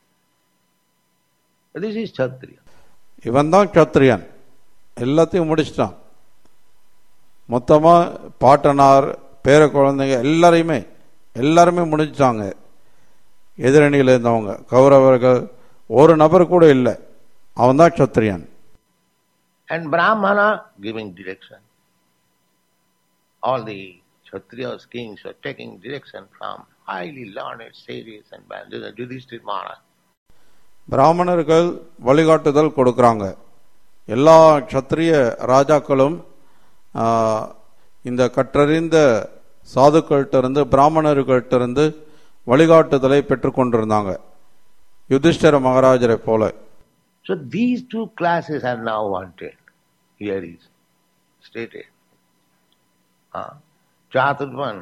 This is Kshatriya. இவன் தான் சத்திரியன் எல்லாத்தையும் முடிச்சிட்டான் மொத்தமா பாட்டனார் பேர குழந்தைங்க எல்லாரையுமே எல்லாருமே முடிச்சிட்டாங்க எதிரணியில் இருந்தவங்க கௌரவர்கள் ஒரு நபர் கூட இல்லை அவன் தான் சத்திரியன் And Brahmana giving direction. All the Kshatriyas, kings were taking direction from highly learned sages and the Yudhishthira Maharaj. பிராமணர்கள் வழிகாட்டுதல் கொடுக்கறாங்க எல்லா க்ஷத்திரிய ராஜாக்களும் ஆ, இந்த கற்றறிந்த சாதுக்கள்கிட்ட இருந்து பிராமணர்கள்ட்ட இருந்து வழிகாட்டுதலை பெற்றுக்கொண்டிருந்தாங்க யுதிஷ்டர மகாராஜரை போல So these two classes are now wanted. Here is stated. Uh, Chaturvan,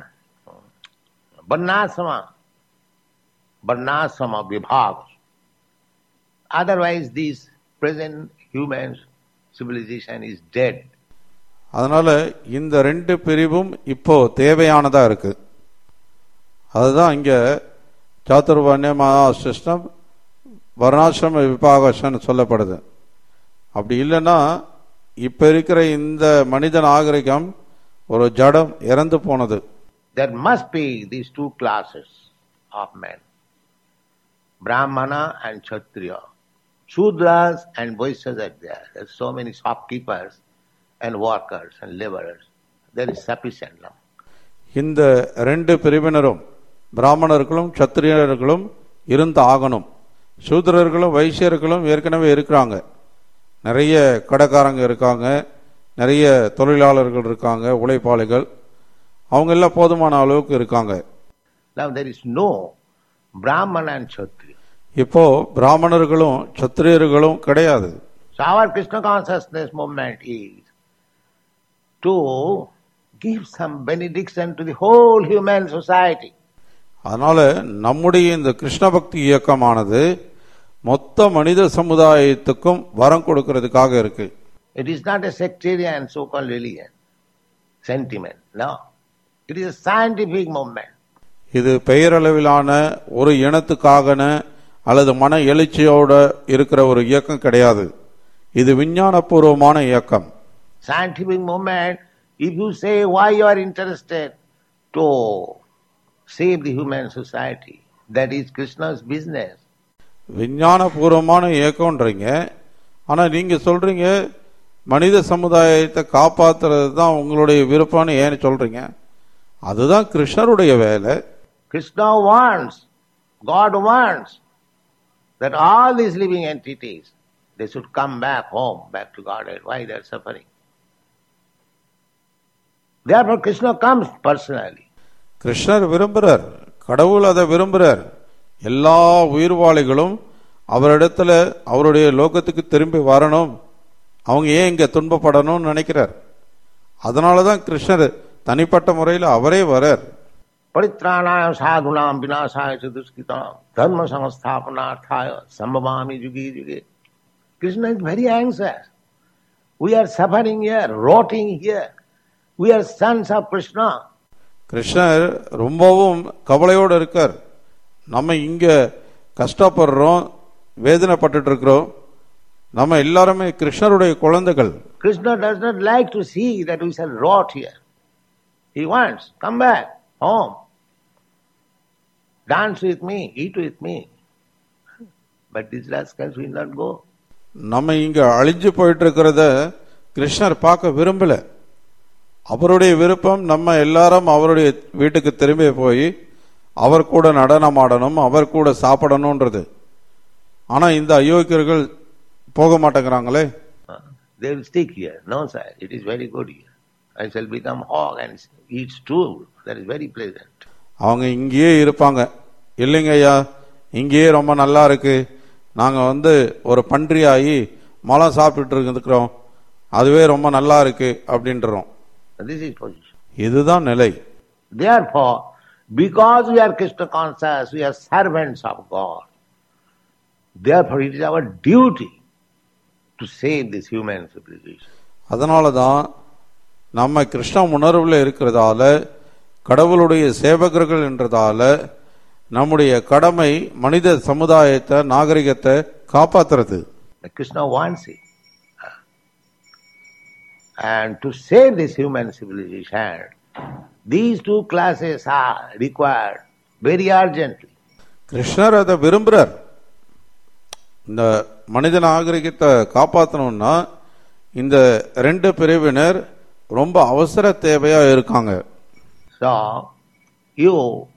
Varnasama, Varnasama Vibhav. Otherwise, this present human civilization is dead. அதனால இந்த ரெண்டு பிரிவும் இப்போ தேவையானதா இருக்கு அதுதான் இங்க சாத்துர்வர்ணிய மகாசிருஷ்ணம் வர்ணாசிரம விபாகசன் சொல்லப்படுது அப்படி இல்லைன்னா இப்ப இருக்கிற இந்த மனித நாகரிகம் ஒரு ஜடம் இறந்து போனது There must be these two classes of men Brahmana and Kshatriya. Shudras and Vaishyas are there. There's so many shopkeepers and workers and laborers. There is sufficient now. இந்த ரெண்டு பிரிவினரும் பிராமணர்களும் சத்திரியர்களும் இருந்து ஆகணும் சூத்திரர்களும் வைசியர்களும் ஏற்கனவே இருக்கிறாங்க நிறைய கடைக்காரங்க இருக்காங்க நிறைய தொழிலாளர்கள் இருக்காங்க உழைப்பாளிகள் அவங்க எல்லாம் போதுமான அளவுக்கு இருக்காங்க Now there is no Brahmana and Kshatriya. இப்போ பிராமணர்களும் சத்திரியர்களும் கிடையாது So our Krishna consciousness movement is to give some benediction to the whole human society. அதனால நம்முடைய இந்த கிருஷ்ண பக்தி இயக்கமானது மொத்த மனித சமுதாயத்துக்கும் வரம் கொடுக்கறதுக்காக இருக்கு It is not a sectarian so-called religion, sentiment. No. It is a scientific movement. இது பெயரளவிலான ஒரு இனத்துக்காகன அல்லது மன எழுச்சியோட இருக்கிற ஒரு இயக்கம் கிடையாது இது விஞ்ஞானபூர்வமான இயக்கம் Scientific movement, if you say why you are interested to save the human society, that is Krishna's business. விஞ்ஞானபூர்வமான இயக்கம்ன்றீங்க ஆனா நீங்க சொல்றீங்க மனித சமுதாயத்தை காப்பாத்துறது தான் உங்களுடைய விருப்பம்னு ஏன்னு சொல்றீங்க அதுதான் கிருஷ்ணருடைய வேலை Krishna wants, God wants that all these living entities, they should come back home, back to Godhead. Why they are suffering? Therefore Krishna comes personally. கிருஷ்ணர் விரும்புறார் கடவுள் அதை விரும்புறார் எல்லா உயிர்வாளிகளும் அவரிடத்துல அவருடைய லோகத்துக்கு திரும்பி வரணும் அவங்க ஏன் இங்க துன்பப்படணும்னு நினைக்கிறார் அதனாலதான் கிருஷ்ணர் தனிப்பட்ட முறையில் அவரே வரார் परित्राणाय साधुनाम विनाशाय च दुष्कृताम धर्म संस्थापनार्थाय संभवामि जुगे जुगे Krishna is very anxious. We are suffering here, rotting here. We are sons of Krishna. கிருஷ்ணர் ரொம்பவும் கவலையோடு இருக்கார் நம்ம இங்க கஷ்டப்படுறோம் வேதனைப்பட்டுட்டு இருக்கிறோம் நம்ம எல்லாருமே கிருஷ்ணருடைய குழந்தைகள் Krishna does not like to see that we shall rot here. He wants, come back, home. Dance with me, eat with me. But these rascals will not go. நம்ம இங்க அழிஞ்சு போயிட்டு இருக்கிறத கிருஷ்ணர் பார்க்க விரும்பல அவருடைய விருப்பம் நம்ம எல்லாரும் அவருடைய வீட்டுக்கு திரும்பி போய் அவர் கூட நடனம் ஆடணும் அவர் கூட சாப்பிடணும்ன்றது ஆனா இந்த அயோக்கியர்கள் போக மாட்டேங்கிறாங்களே Uh, They will stick here. No, sir, it is very good here. I shall become hog and eat stool. That is very pleasant. அவங்க இங்கேயே இருப்பாங்க இல்லைங்க ஐயா இங்கேயே ரொம்ப நல்லா இருக்கு நாங்க வந்து ஒரு பன்றியாகி மலம் சாப்பிட்டுட்டு இருக்கிறோம் அதுவே ரொம்ப நல்லா இருக்கு அப்படின்றோம் This is position. இதுதான் நிலை Therefore, because we are Krishna conscious, we are servants of God. Therefore, it is our duty to save this human civilization. அதனால தான் நம்ம கிருஷ்ண உணர்வுல இருக்கிறதால கடவுளுடைய சேவகர்கள் என்றதால நம்முடைய கடமை மனித சமுதாயத்தை நாகரிகத்தை காப்பாத்துறது But Krishna wants it. And to save this human civilization, these two classes are required very urgently. கிருஷ்ணர் அதை விரும்புறார் இந்த மனித நாகரிகத்தை காப்பாற்றணும்னா இந்த ரெண்டு பிரிவினர் ரொம்ப அவசர தேவையா இருக்காங்க So, you,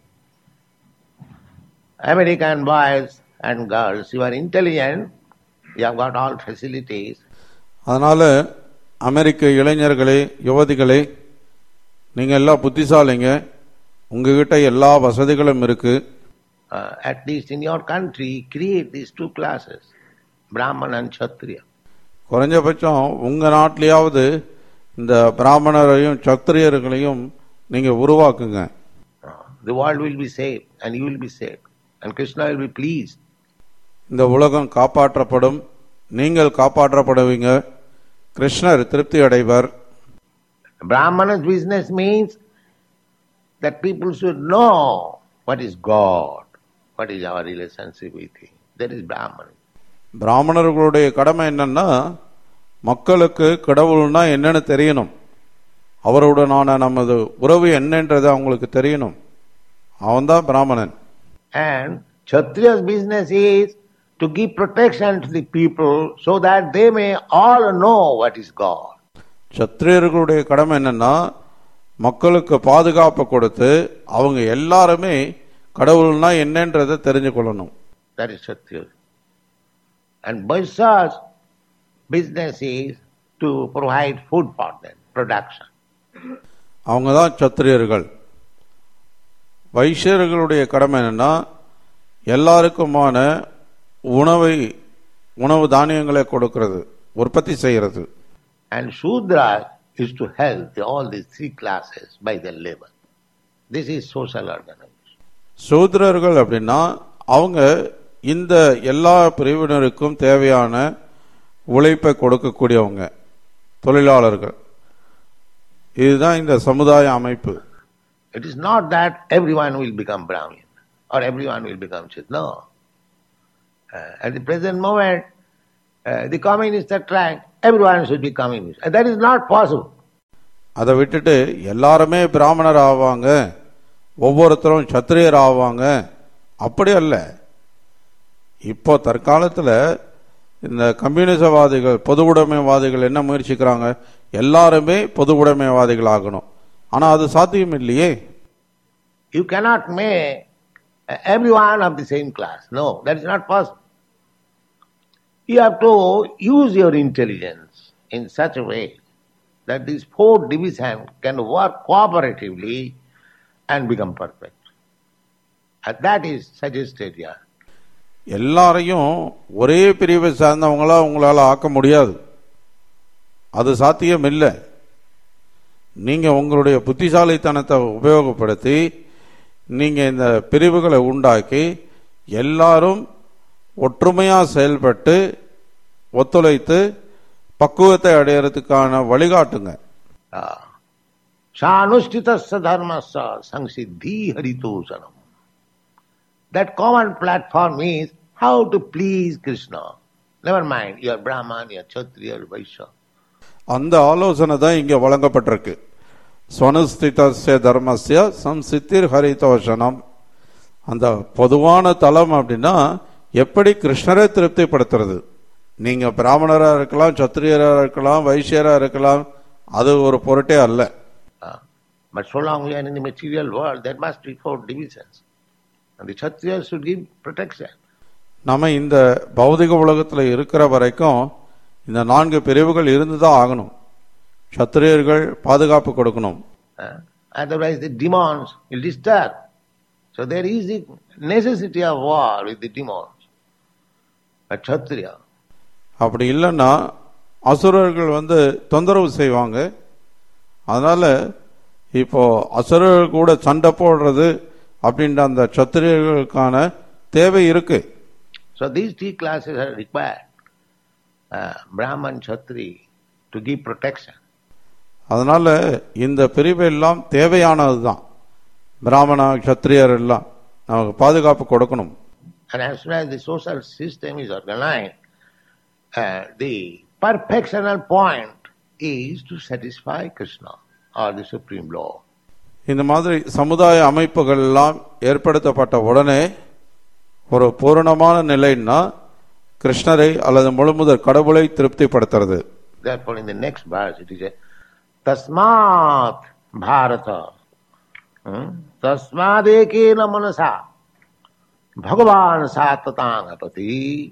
American boys and girls, you are intelligent, you have got all facilities, அதனால அமெரிக்க இளைஞர்களே யுவதிகளே நீங்க எல்லாம் புத்திசாலிங்க உங்ககிட்ட எல்லா வசதிகளும் இருக்கு uh, at least in your country, create these two classes, Brahman and Kshatriya. குறைஞ்சபட்சம் உங்க நாட்டிலேயாவது இந்த பிராமணரையும் சத்திரியர்களையும் நீங்க உருவாக்குங்க Uh, the world will be saved and you will be saved. And Krishna will be pleased. இந்த உலகம் காப்பாற்றப்படும் நீங்கள் காப்பாற்றப்படுவீங்க கிருஷ்ணர் திருப்தி அடைவர் Brahmana's business means that people should know what is God, what is our relationship with Him. That is Brahman. பிராமணர்களுடைய கடமை என்னன்னா மக்களுக்கு கடவுள்னா என்னன்னு தெரியணும் அவருடனான நமது உறவு என்னன்றது அவங்களுக்கு தெரியணும் அவன்தான் பிராமணன் And Kshatriya's business is to give protection to the people so that they may all know what is God. சத்திரியர்களுடைய கடமை என்னன்னா மக்களுக்கு பாதுகாப்பு கொடுத்து அவங்க எல்லாருமே கடவுள்னா என்னன்றதை தெரிஞ்சு கொள்ளணும் That is Kshatriya. And Vaisya's business is to provide food for them, production. அவங்க தான் சத்திரியர்கள் வைஷ்யர்களுடைய கடமை என்னன்னா எல்லாருக்குமான உணவை உணவு தானியங்களை கொடுக்கிறது உற்பத்தி செய்கிறது And Shudra is to help all these three classes by their labor. This is social organization. சூத்திரர்கள் அப்படின்னா அவங்க இந்த எல்லா பிரிவினருக்கும் தேவையான உழைப்பை கொடுக்கக்கூடியவங்க தொழிலாளர்கள் இதுதான் இந்த சமுதாய அமைப்பு It is not that everyone will become Brahmin or everyone will become Chit. No. Uh, at the present moment, uh, the communists are trying, everyone should be communist. And that is not possible. அதை விட்டுட்டு எல்லாருமே பிராமணர் ஆவாங்க ஒவ்வொருத்தரும் சத்திரியர் ஆவாங்க அப்படி அல்ல இப்போ தற்காலத்துல இந்த கம்யூனிசவாதிகள் பொது உடைமைவாதிகள் என்ன முயற்சிக்கிறாங்க எல்லாருமே பொது உடைமைவாதிகள் ஆகணும் ஆனா அது சாத்தியம் இல்லையே You cannot make uh, everyone of the same class. No, that is not possible. You have to use your intelligence in such a way that these four divisions can work cooperatively and become perfect. And that is suggested here. எல்லாரையும் ஒரே பிரிவை சார்ந்தவங்களா உங்களால ஆக்க முடியாது அது சாத்தியம் இல்லை நீங்க உங்களுடைய புத்திசாலித்தனத்தை உபயோகப்படுத்தி நீங்க இந்த பிரிவுகளை உண்டாக்கி எல்லாரும் ஒற்றுமையா செயல்பட்டு ஒத்துழைத்து பக்குவத்தை அடையறதுக்கான வழிகாட்டுங்க Uh, Sanushtitasya dharmasya samsiddhi haritosanam. That common platform is how to please Krishna. Never mind, you are Brahman, you are Kshatriya, you are Vaishya. அந்த ஆலோசனை தான் இங்க வழங்கப்பட்டிருக்கு ஸ்வனுஸ்திதஸ்ய தர்மஸ்ய சம்சித்திர் ஹரிதோஷனம் அந்த பொதுவான தலம் அப்படின்னா எப்படி கிருஷ்ணரை திருப்திப்படுத்துறது நீங்க பிராமணரா இருக்கலாம் சத்திரியரா இருக்கலாம் வைசியரா இருக்கலாம் அது ஒரு பொருட்டே அல்ல Uh, but so long we are in the material world, there must be four divisions. And the Kshatriyas should give protection. நம்ம இந்த பௌதிக உலகத்துல இருக்கிற வரைக்கும் இந்த நான்கு பிரிவுகள் இருந்துதான் ஆகணும் சத்திரியர்கள் பாதுகாப்பு கொடுக்கணும் Uh, otherwise the demons will disturb. So there is the necessity of war with the demons. But Kshatriya, அப்படி இல்லைன்னா அசுரர்கள் வந்து தொந்தரவு செய்வாங்க அதனால இப்போ அசுரர்கள் கூட சண்டை போடுறது அப்படின்ற அந்த சத்திரியர்களுக்கான தேவை இருக்கு So these three classes are required. Uh, Brahman, Kshatri, to give protection. அதனால இந்த பிரிவு எல்லாம் தேவையானது தான் பிராமண கத்திரியர் எல்லாம் நமக்கு பாதுகாப்பு கொடுக்கணும் And as soon as the social system is organized, uh, the perfectional point is to satisfy Krishna or the Supreme Law. இந்த மாதிரி சமுதாய அமைப்புகள் எல்லாம் ஏற்படுத்தப்பட்ட உடனே ஒரு பூரணமான நிலைன்னா கிருஷ்ணரை அல்லது முழுமுதற் கடவுளை திருப்திப்படுத்துறது Therefore, in the next verse, it is a Tasmat Bharata. Hmm? Tasmadekena manasa Bhagavan satatangapati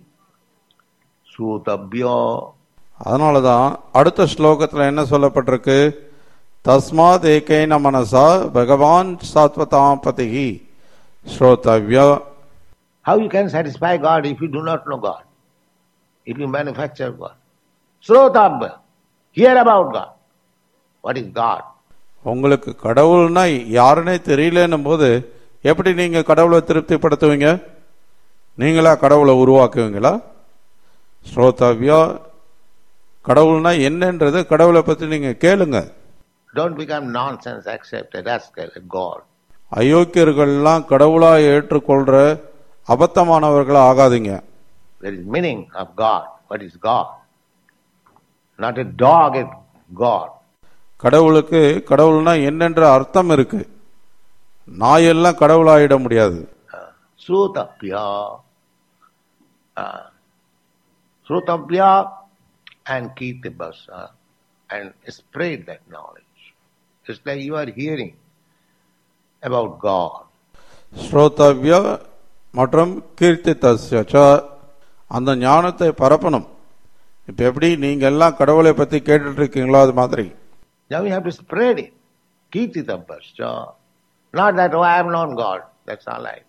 Sutabhya அதனாலதான் அடுத்த ஸ்லோகத்துல என்ன சொல்லப்பட்டிருக்கு தஸ்மாத் ஏகைன மனசா பகவான் சாத்வதாபதி ஸ்ரோதவ்ய How you can satisfy God if you do not know God? If you manufacture God? Srotabhya. Hear about God. What is God? உங்களுக்கு கடவுள்னா யாருன்னே தெரியலன்னும் போது எப்படி நீங்க கடவுளை திருப்திப்படுத்துவீங்க நீங்களா கடவுளை உருவாக்குவீங்களா ஸ்ரோதவ்யா கடவுள்னா என்னன்றது கடவுளை பத்தி நீங்க கேளுங்க Don't become nonsense, accept a rascal, a God. அயோக்கியர்கள்லாம் கடவுளா ஏற்றுக்கொள்ற அபத்தமானவர்களா ஆகாதீங்க There is meaning of God. What is God? Not a dog, a God. கடவுளுக்கு கடவுள்னா என்னென்ற அர்த்தம் இருக்கு நாயெல்லாம் கடவுளாயிட முடியாது Srutapya. Uh, Srutapya and Kirtibasa and spread that knowledge. Just like you are hearing about God. ஸ்ரோதவ்ய மற்றும் கீர்த்தித்தஸ்ய ச. அந்த ஞானத்தை பரப்பணும் இப்ப எப்படி நீங்க எல்லாம் கடவுளை பத்தி கேட்டுட்டு இருக்கீங்களோ அது மாதிரி Now we have to spread it. Kirtitabhascha. Not that, oh, I have known God. That's all right.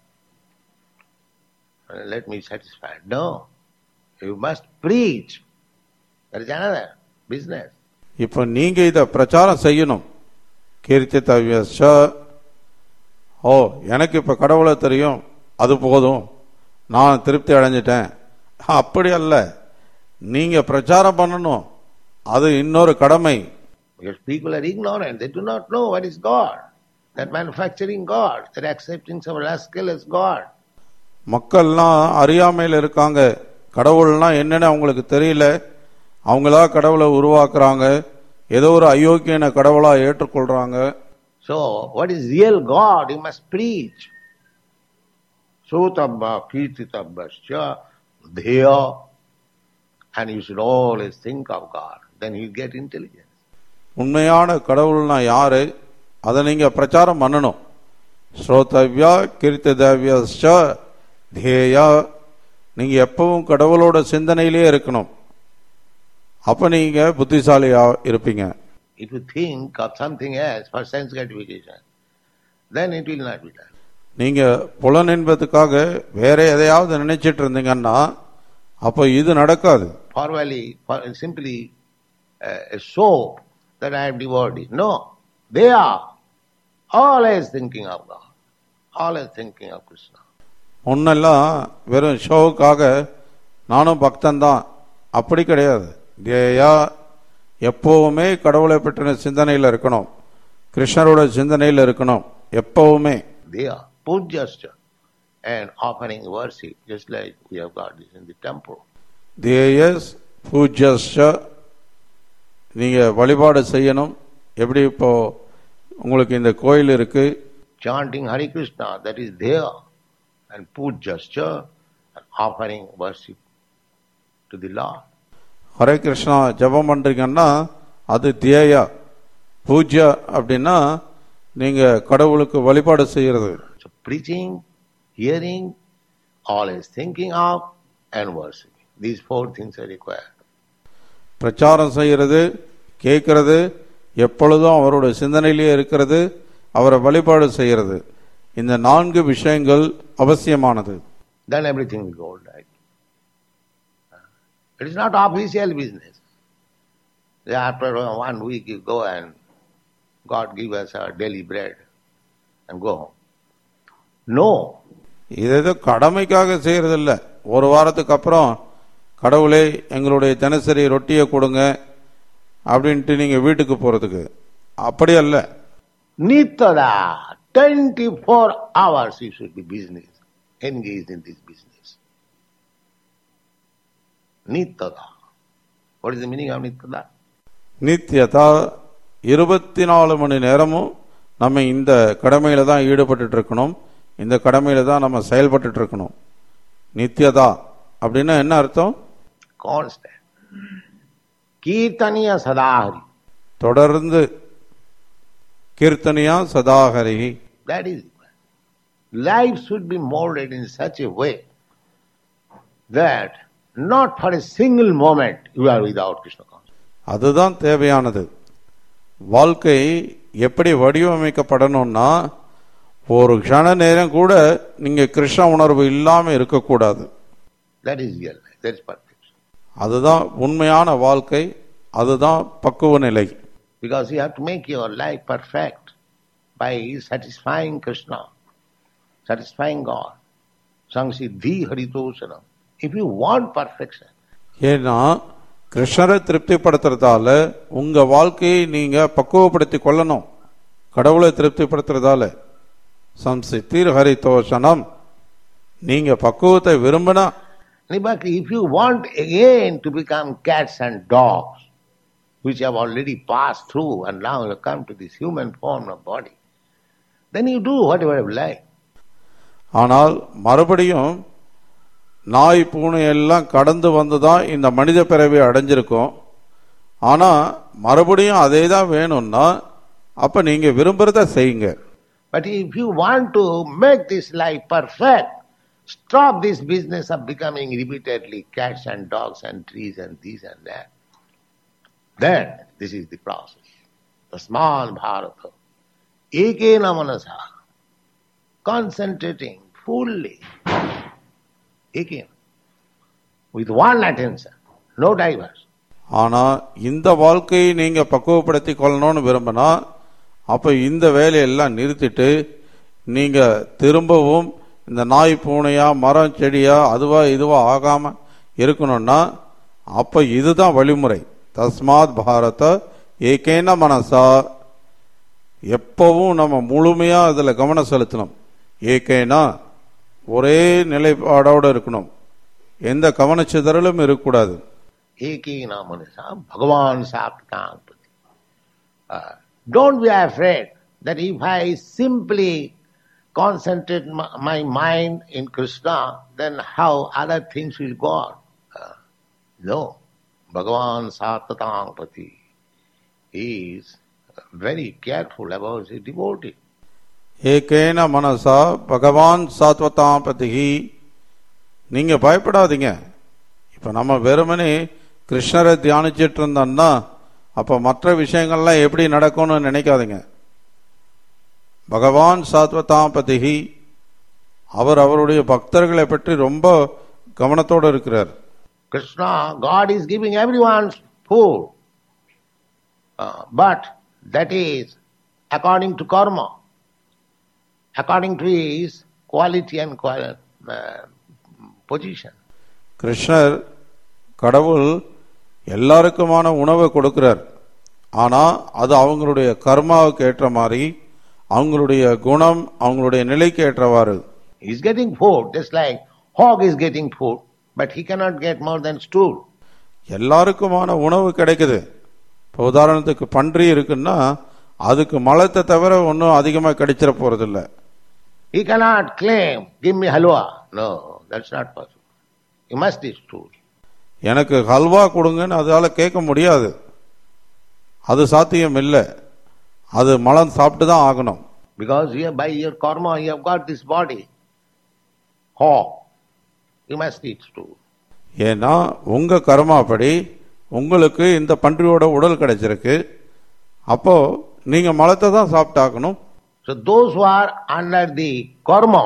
Uh, Let me satisfy. No. You must preach. That is another business. இப்ப நீங்க இத பிரச்சாரம் செய்யணும் கீர்த்தித்தவ்ய ச. ஓ எனக்கு இப்ப கடவுளை தெரியும் அது போதும் நான் திருப்தி அடைஞ்சிட்டேன் அப்படி அல்ல நீங்க பிரச்சாரம் பண்ணணும் அது இன்னொரு கடமை Because people are ignorant. They do not know what is God. They're manufacturing God. They're accepting some rascal as God. மக்கள்லாம் அறியாமையில் இருக்காங்க கடவுள்னா என்னன்னு அவங்களுக்கு தெரியல அவங்களா கடவுளை உருவாக்குறாங்க ஏதோ ஒரு அயோக்கியனை கடவுளா ஏற்றுக்கொள்றாங்க So, what is real God? You must preach. Sotabha, kirtitabhascha, dheya. And you should always think of God. Then you get intelligence. உண்மையான கடவுள்னா யாரு அதை நீங்க பிரச்சாரம் பண்ணணும் ஸ்ரோதவ்யா கீர்த்திதவ்யஸ்ச தேயா நீங்க எப்பவும் கடவுளோட சிந்தனையிலே இருக்கணும் அப்ப நீங்க புத்திசாலியா இருப்பீங்க If you think of something else for sense gratification, then it will not be done. நீங்க புலன் இன்பத்துக்காக வேற எதையாவது நினைச்சிட்டு இருந்தீங்கன்னா அப்ப இது நடக்காது Formally, for simply uh, a soap that I am devotee. No, they are always thinking of God, always thinking of Krishna. முன்னெல்லாம் வெறும் ஷோவுக்காக நானும் பக்தன் தான் அப்படி கிடையாது தேயா எப்பவுமே கடவுளை பற்றின சிந்தனையில் இருக்கணும் கிருஷ்ணரோட சிந்தனையில் இருக்கணும் எப்பவுமே They are pujyascha and offering worship, just like we have got this in the temple. தேயஸ் பூஜ்யஸ்ச நீங்க வழிபாடு செய்யணும் எப்படி இப்போ உங்களுக்கு இந்த கோயில் இருக்கு Chanting Hare Krishna, that is there, and pujyascha and offering worship to the Lord. Hare Krishna ஜெபம் பண்றீங்கன்னா அது தியேயா பூஜ்யா அப்படின்னா நீங்க கடவுளுக்கு வழிபாடு செய்யறது So preaching, hearing, always thinking of, and worshiping. These four things are required. பிரச்சாரம் செய்யறது கேட்கறது எப்பொழுதும் அவருடைய சிந்தனையிலேயே இருக்கிறது அவரை வழிபாடு செய்யறது இந்த நான்கு விஷயங்கள் அவசியமானது Then everything will go right. It is not official business. After one week you go and God give us our daily bread and go home. No. இது ஏதோ கடமைக்காக செய்யறதில்ல ஒரு வாரத்துக்கு அப்புறம் கடவுளே எங்களுடைய தினசரி ரொட்டியை கொடுங்க அப்படின்ட்டு நீங்க வீட்டுக்கு போறதுக்கு அப்படி அல்ல Nitada, 24 hours you should be business, engaged in this business. Nitada. What is the meaning of Nitada? நித்தியதா இருபத்தி நாலு மணி நேரமும் நம்ம இந்த கடமையில தான் ஈடுபட்டு இருக்கணும் இந்த கடமையில தான் நம்ம செயல்பட்டு இருக்கணும் நித்தியதா அப்படின்னா என்ன அர்த்தம் Constant. Kirtaniya Sadahari. தொடர்ந்து கீர்த்தனியா சதாகரி That is it. Life should be molded in such a way that not for a single moment you are without Krishna consciousness. அதுதான் தேவையானது வாழ்க்கை எப்படி வடிவமைக்கப்படணும்னா ஒரு க்ஷண நேரம் கூட நீங்க கிருஷ்ண உணர்வு இல்லாம இருக்கக்கூடாது That is real life. That is perfection. அதுதான் உண்மையான வாழ்க்கை அதுதான் பக்குவ நிலை Because you have to make your life perfect by satisfying Krishna, satisfying God. Samsiddhi haritosana. If you want perfection, ஏன்னா கிருஷ்ணரை திருப்திப்படுத்துறதால உங்க வாழ்க்கையை நீங்க பக்குவப்படுத்தி கொள்ளணும் கடவுளை திருப்திப்படுத்துறதால சம்சித்தீர் ஹரிதோஷனம் நீங்க பக்குவத்தை விரும்பினா but if you want again to become cats and dogs, which have already passed through and now you come to this human form of body, then you do whatever you like. ஆனால் மறுபடியும் நாய் பூனை எல்லாம் கடந்து வந்து தான் இந்த மனித பிறவி அடைஞ்சிருக்கும் ஆனா மறுபடியும் அதே தான் வேணும்னா அப்ப நீங்க விரும்புறத செய்யுங்க But if you want to make this life perfect, stop this business of becoming repeatedly cats and dogs and trees and this and that. Then this is the process. The small Bharata. Ekena manasa. Concentrating fully. Ekena. With one attention. No divers. ஆனா இந்த வாழ்க்கையை நீங்க பக்குவப்படுத்தி கொள்ளணும்னு விரும்பினா அப்ப இந்த வேலையெல்லாம் நிறுத்திட்டு நீங்க திரும்பவும் இந்த நாய் பூனையா மரம் செடியா அதுவா இதுவா ஆகாம இருக்கணும்னா அப்ப இதுதான் வழிமுறை தஸ்மாத் பாரத ஏகேன மனசா எப்பவும் நம்ம முழுமையா அதுல கவனம் செலுத்தணும் ஏகேனா ஒரே நிலைப்பாடோட இருக்கணும் எந்த கவனச்சிதறலும் இருக்கக்கூடாது Ekena manasa. Bhagavan saptampati. Uh, don't be afraid that if I simply concentrate my, my mind in Krishna, then how other things will go on. Uh, no. Bhagavan Satatampati is very careful about his devotee. ஏகேன மனசா பகவான் சாத்வதாபதிகி நீங்க பயப்படாதீங்க இப்ப நம்ம வெறுமனே கிருஷ்ணரை தியானிச்சிட்டு இருந்தோம்னா அப்ப மற்ற விஷயங்கள்லாம் எப்படி நடக்கும்னு நினைக்காதீங்க பகவான் சாத்வதாபதிகி அவர் அவருடைய பக்தர்களை பற்றி ரொம்ப கவனத்தோடு இருக்கிறார் Krishna, God is giving everyone food. Uh, but that is according to karma, according to his quality and quali- uh, position. கிருஷ்ணர் கடவுள் எல்லாருக்குமான உணவை கொடுக்கிறார் ஆனா அது அவங்களுடைய கர்மாவுக்கு ஏற்ற மாதிரி அவங்களுடைய குணம் அவங்களுடைய நிலைக்கு ஏற்றவாறு He's getting food, just like hog is getting food, but he cannot get more than stool. எல்லாருக்குமான உணவு கிடைக்குது இப்போ உதாரணத்துக்கு பன்றி இருக்குன்னா அதுக்கு மலத்தை தவிர ஒன்றும் அதிகமாக கிடைச்சிட போறதில்ல He cannot claim, give me halwa. No, that's not possible. He must eat stool. எனக்கு ஹல்வா கொடுங்கன்னு அதால கேட்க முடியாது அது சாத்தியம் இல்லை அது மலம் சாப்பிட்டு தான் ஆகணும் Because here by your karma you have got this body. Hog. You must eat stool. ஏன்னா உங்க கர்மாப்படி உங்களுக்கு இந்த பன்றியோட உடல் கிடைச்சிருக்கு அப்போ நீங்க மலத்தை தான் சாப்பிட்டாகணும் So those who are under the karma,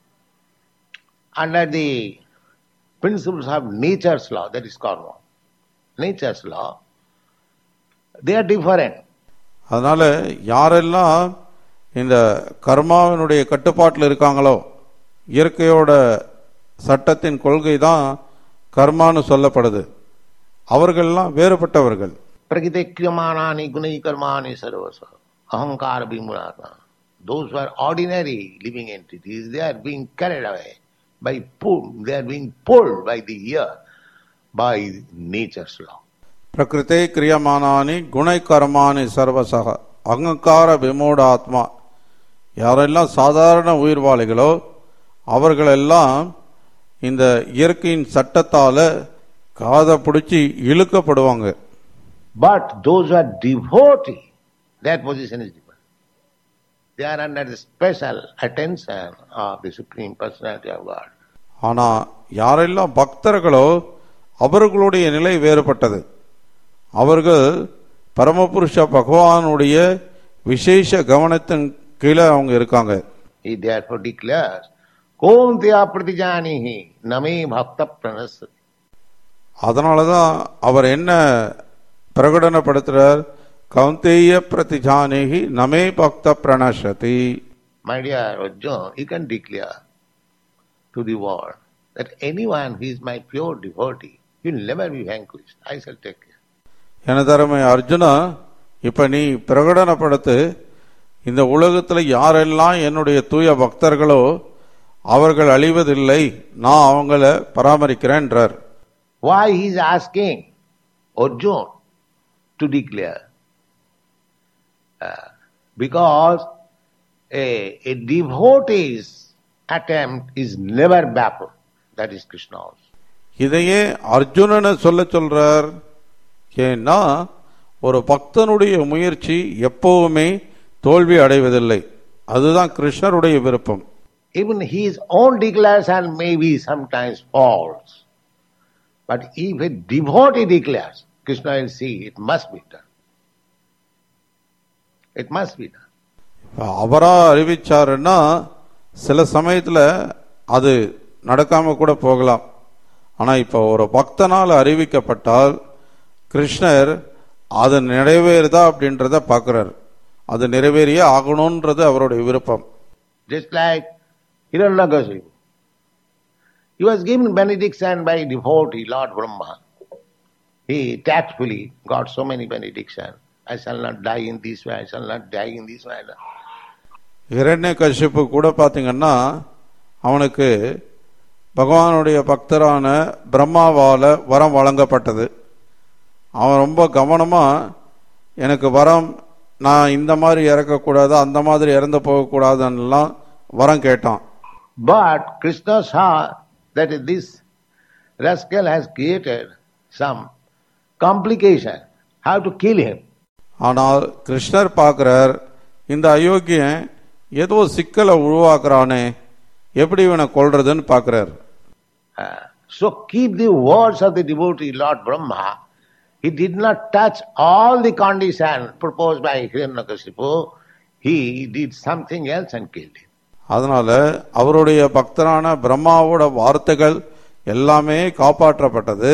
under the principles of nature's law, that is karma, nature's law, They are different. அதனால யாரெல்லாம் இந்த கர்மாவினுடைய கட்டுப்பாட்டில் இருக்காங்களோ இயற்கையோட சட்டத்தின் கொள்கை தான் கர்மான்னு சொல்லப்படுது அவர்கள்லாம் வேறுபட்டவர்கள் Prakite kriyamanani gunai karmani sarvasa. Ahankara vimurata. Those who are ordinary living entities, they are being carried away by pull, they are being pulled by the ear, by nature's law. பிரகிருத்தே கிரியமானானி குணை கர்மானி சர்வசக அகங்கார விமூடாத்மா யாரெல்லாம் சாதாரண உயிர்வாளிகளோ அவர்களெல்லாம் இந்த இயற்கையின் சட்டத்தால காதை பிடிச்சி இழுக்கப்படுவாங்க But those who are devotee, their position is different. They are under the special attention of the Supreme Personality of God. ஆனா யாரெல்லாம் பக்தர்களோ அவர்களுடைய நிலை வேறுபட்டது அவர்கள் பரமபுருஷ பகவானுடைய விசேஷ கவனத்தின் கீழே அவங்க இருக்காங்க He therefore declares, Kontya pratijanihi name bhakta pranasati. அதனாலதான் அவர் என்ன பிரகடனப்படுத்துறார் கௌந்தேய பிரதிஜானேகி நமே பக்த பிரணசதி My dear Arjuna, you can declare to the world that anyone who is my pure devotee will never be vanquished. I shall take care. எனதருமை அர்ஜுனா இப்ப நீ பிரகடனப்படுத்து இந்த உலகத்துல யாரெல்லாம் என்னுடைய தூய பக்தர்களோ அவர்கள் அழிவதில்லை நான் அவங்கள பராமரிக்கிறேன்றார் Why he is asking Arjuna to declare? Uh, because a, a devotee's attempt is never baffled. That is Krishna also. இதையே அர்ஜுனனை சொல்ல சொல்றார் ஏன்னா ஒரு பக்தனுடைய முயற்சி எப்பவுமே தோல்வி அடைவதில்லை அதுதான் கிருஷ்ணருடைய விருப்பம் Even his own declaration may be sometimes false. But if a devotee declares, Krishna will see it must be done. It must be done. இப்ப அவரா அறிவிச்சாருன்னா சில சமயத்துல அது நடக்காம கூட போகலாம் ஆனா இப்ப ஒரு பக்தனால் அறிவிக்கப்பட்டால் கிருஷ்ணர் அது நிறைவேறுதா அப்படின்றத பார்க்கிறார் அது நிறைவேறியே ஆகணும்ன்றது அவருடைய விருப்பம் Just like Hiranyakasipu. He was given benediction by devotee, Lord Brahma. He tactfully got so many benedictions. I shall not die in this way, I shall not die in this way. Hiranya கஷ்யப்பு கூட பாத்தீங்கன்னா அவனுக்கு பகவானுடைய பக்தரான பிரம்மாவால வரம் வழங்கப்பட்டது அவன் ரொம்ப கவனமா எனக்கு வரம் நான் இந்த மாதிரி இறக்கக்கூடாது அந்த மாதிரி இறந்து போகக்கூடாதுன்னெல்லாம் வரம் கேட்டான் But Krishna saw that this rascal has created some complication. How to kill him? ஆனால் கிருஷ்ணர் பார்க்கிறார் இந்த அயோக்கியன் ஏதோ சிக்கலை உருவாக்குறானே எப்படி இவனை கொல்றதுன்னு பார்க்கிறார் Uh, so keep the words of the devotee Lord Brahma. He did not touch all the conditions proposed by Hiranyakasipu. He did something else and killed him. அதனால அவருடைய பக்தரான பிரம்மாவோட வார்த்தைகள் எல்லாமே காப்பாற்றப்பட்டது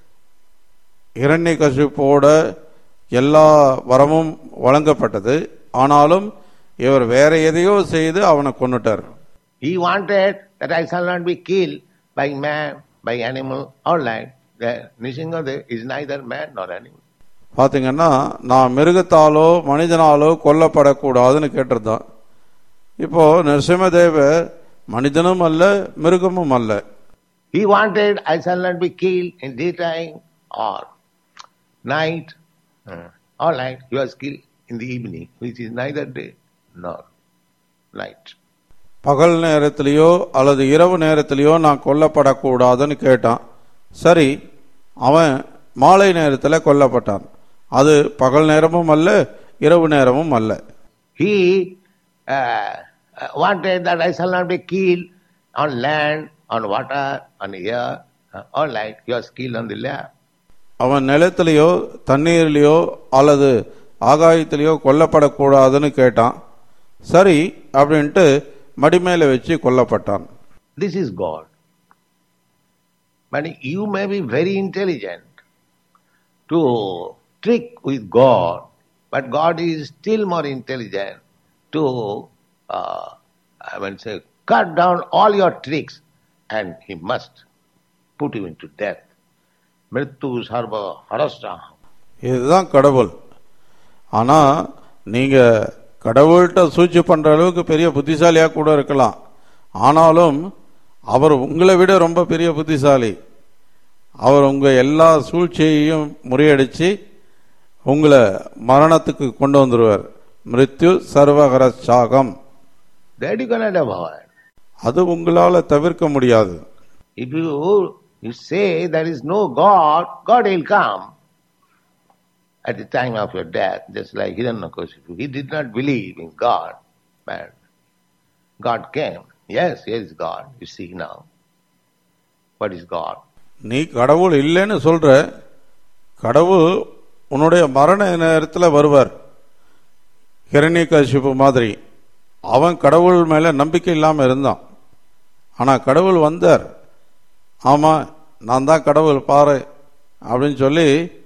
இரண்யகசிப்போட எல்லா வரமும் வழங்கப்பட்டது ஆனாலும் இவர் வேற எதையோ செய்து அவனை கொன்னுட்டார் He wanted that I shall not be killed by man, by animal, or like the Nishingadeva is neither man nor animal. பாத்தீங்கன்னா நான் மிருகத்தாலோ மனிதனாலோ கொல்லப்படக்கூடாதுன்னு கேட்டிருந்தான் இப்போ நரசிம்மதேவர் மனிதனும் அல்ல மிருகமும் அல்ல He wanted I shall not be killed in daytime or night, uh, or like he was killed in the evening, which is neither day nor night. பகல் நேரத்திலேயோ அல்லது இரவு நேரத்திலேயோ நான் கொல்லப்படக்கூடாதுன்னு கேட்டான் சரி அவன் மாலை நேரத்தில் கொல்லப்பட்டான் அது பகல் நேரமும் அல்ல இரவு நேரமும் அல்ல He uh, uh, wanted that I shall not be killed on land, on water, on air, uh, or like he was killed on the land. அவன் நிலத்திலேயோ தண்ணீர்லேயோ அல்லது ஆகாயத்திலேயோ கொல்லப்படக்கூடாதுன்னு கேட்டான் சரி அப்படின்ட்டு மடிமேல வச்சு கொல்லப்பட்டான் This is God. But you may be very intelligent to trick with God, but God is still more intelligent to, uh, I mean, say, cut down all your tricks and He must put you into death. Mrityu sarva harasraham. இதுதான் கடவுள் ஆனா நீங்க கடவுள்கிட்ட சூழ்ச்சி பண்ற அளவுக்கு பெரிய புத்திசாலியா கூட இருக்கலாம் ஆனாலும் அவர் உங்களை விட ரொம்ப பெரிய புத்திசாலி அவர் உங்க எல்லா சூழ்ச்சியையும் முறியடிச்சு உங்களை மரணத்துக்கு கொண்டு வந்துருவார் மிருத்யு சர்வகர சாகம் That you cannot avoid. அது உங்களால தவிர்க்க முடியாது If you, you say there is no God, God will come at the time of your death, just like Hiranyakashipu. He did not believe in God, but God came. Yes, here is God. You see now. What is God? நீ கடவுள் இல்லைன்னு சொல்ற கடவுள் உன்னுடைய மரண நேரத்தில் வருவார் ஹிரண்யகசிப்பு மாதிரி அவன் கடவுள் மேல நம்பிக்கை இல்லாம இருந்தான் ஆனா கடவுள் வந்தார் ஆமா நான் தான் கடவுள் பாரு அப்படின்னு சொல்லி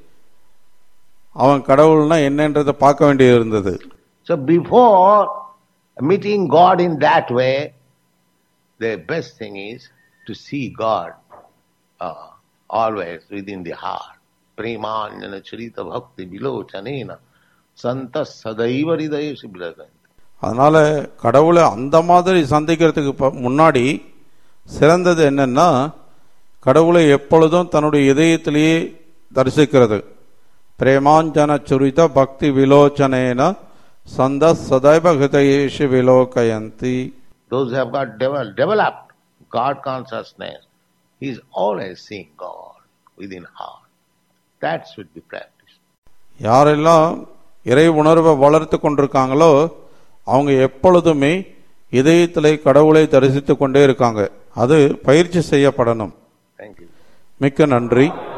அவன் கடவுள்னா என்னன்றதை பார்க்க வேண்டியது இருந்தது So before meeting God in that way, the best thing is to see God uh, always within the heart. Premanjana charita bhakti vilochanena santa sadaiva hridayesi vilasanti. அதனால கடவுளை அந்த மாதிரி சந்திக்கிறதுக்கு ப- முன்னாடி சிறந்தது என்னன்னா கடவுளை எப்பொழுதும் தன்னுடைய இதயத்திலேயே தரிசிக்கிறது பிரேமாஞ்சன சுரித பக்தி விலோச்சனேன சந்த சதைவ ஹிதயேஷு விலோகயந்தி Those who have got devel- developed God consciousness, he is always seeing God within heart. That should be practiced. யாரெல்லாம் இறை உணர்வை வளர்த்து கொண்டிருக்காங்களோ அவங்க எப்பொழுதுமே இதயத்திலே கடவுளை தரிசித்துக் கொண்டே இருக்காங்க அது பயிற்சி செய்யப்படணும் Thank you. மிக்க நன்றி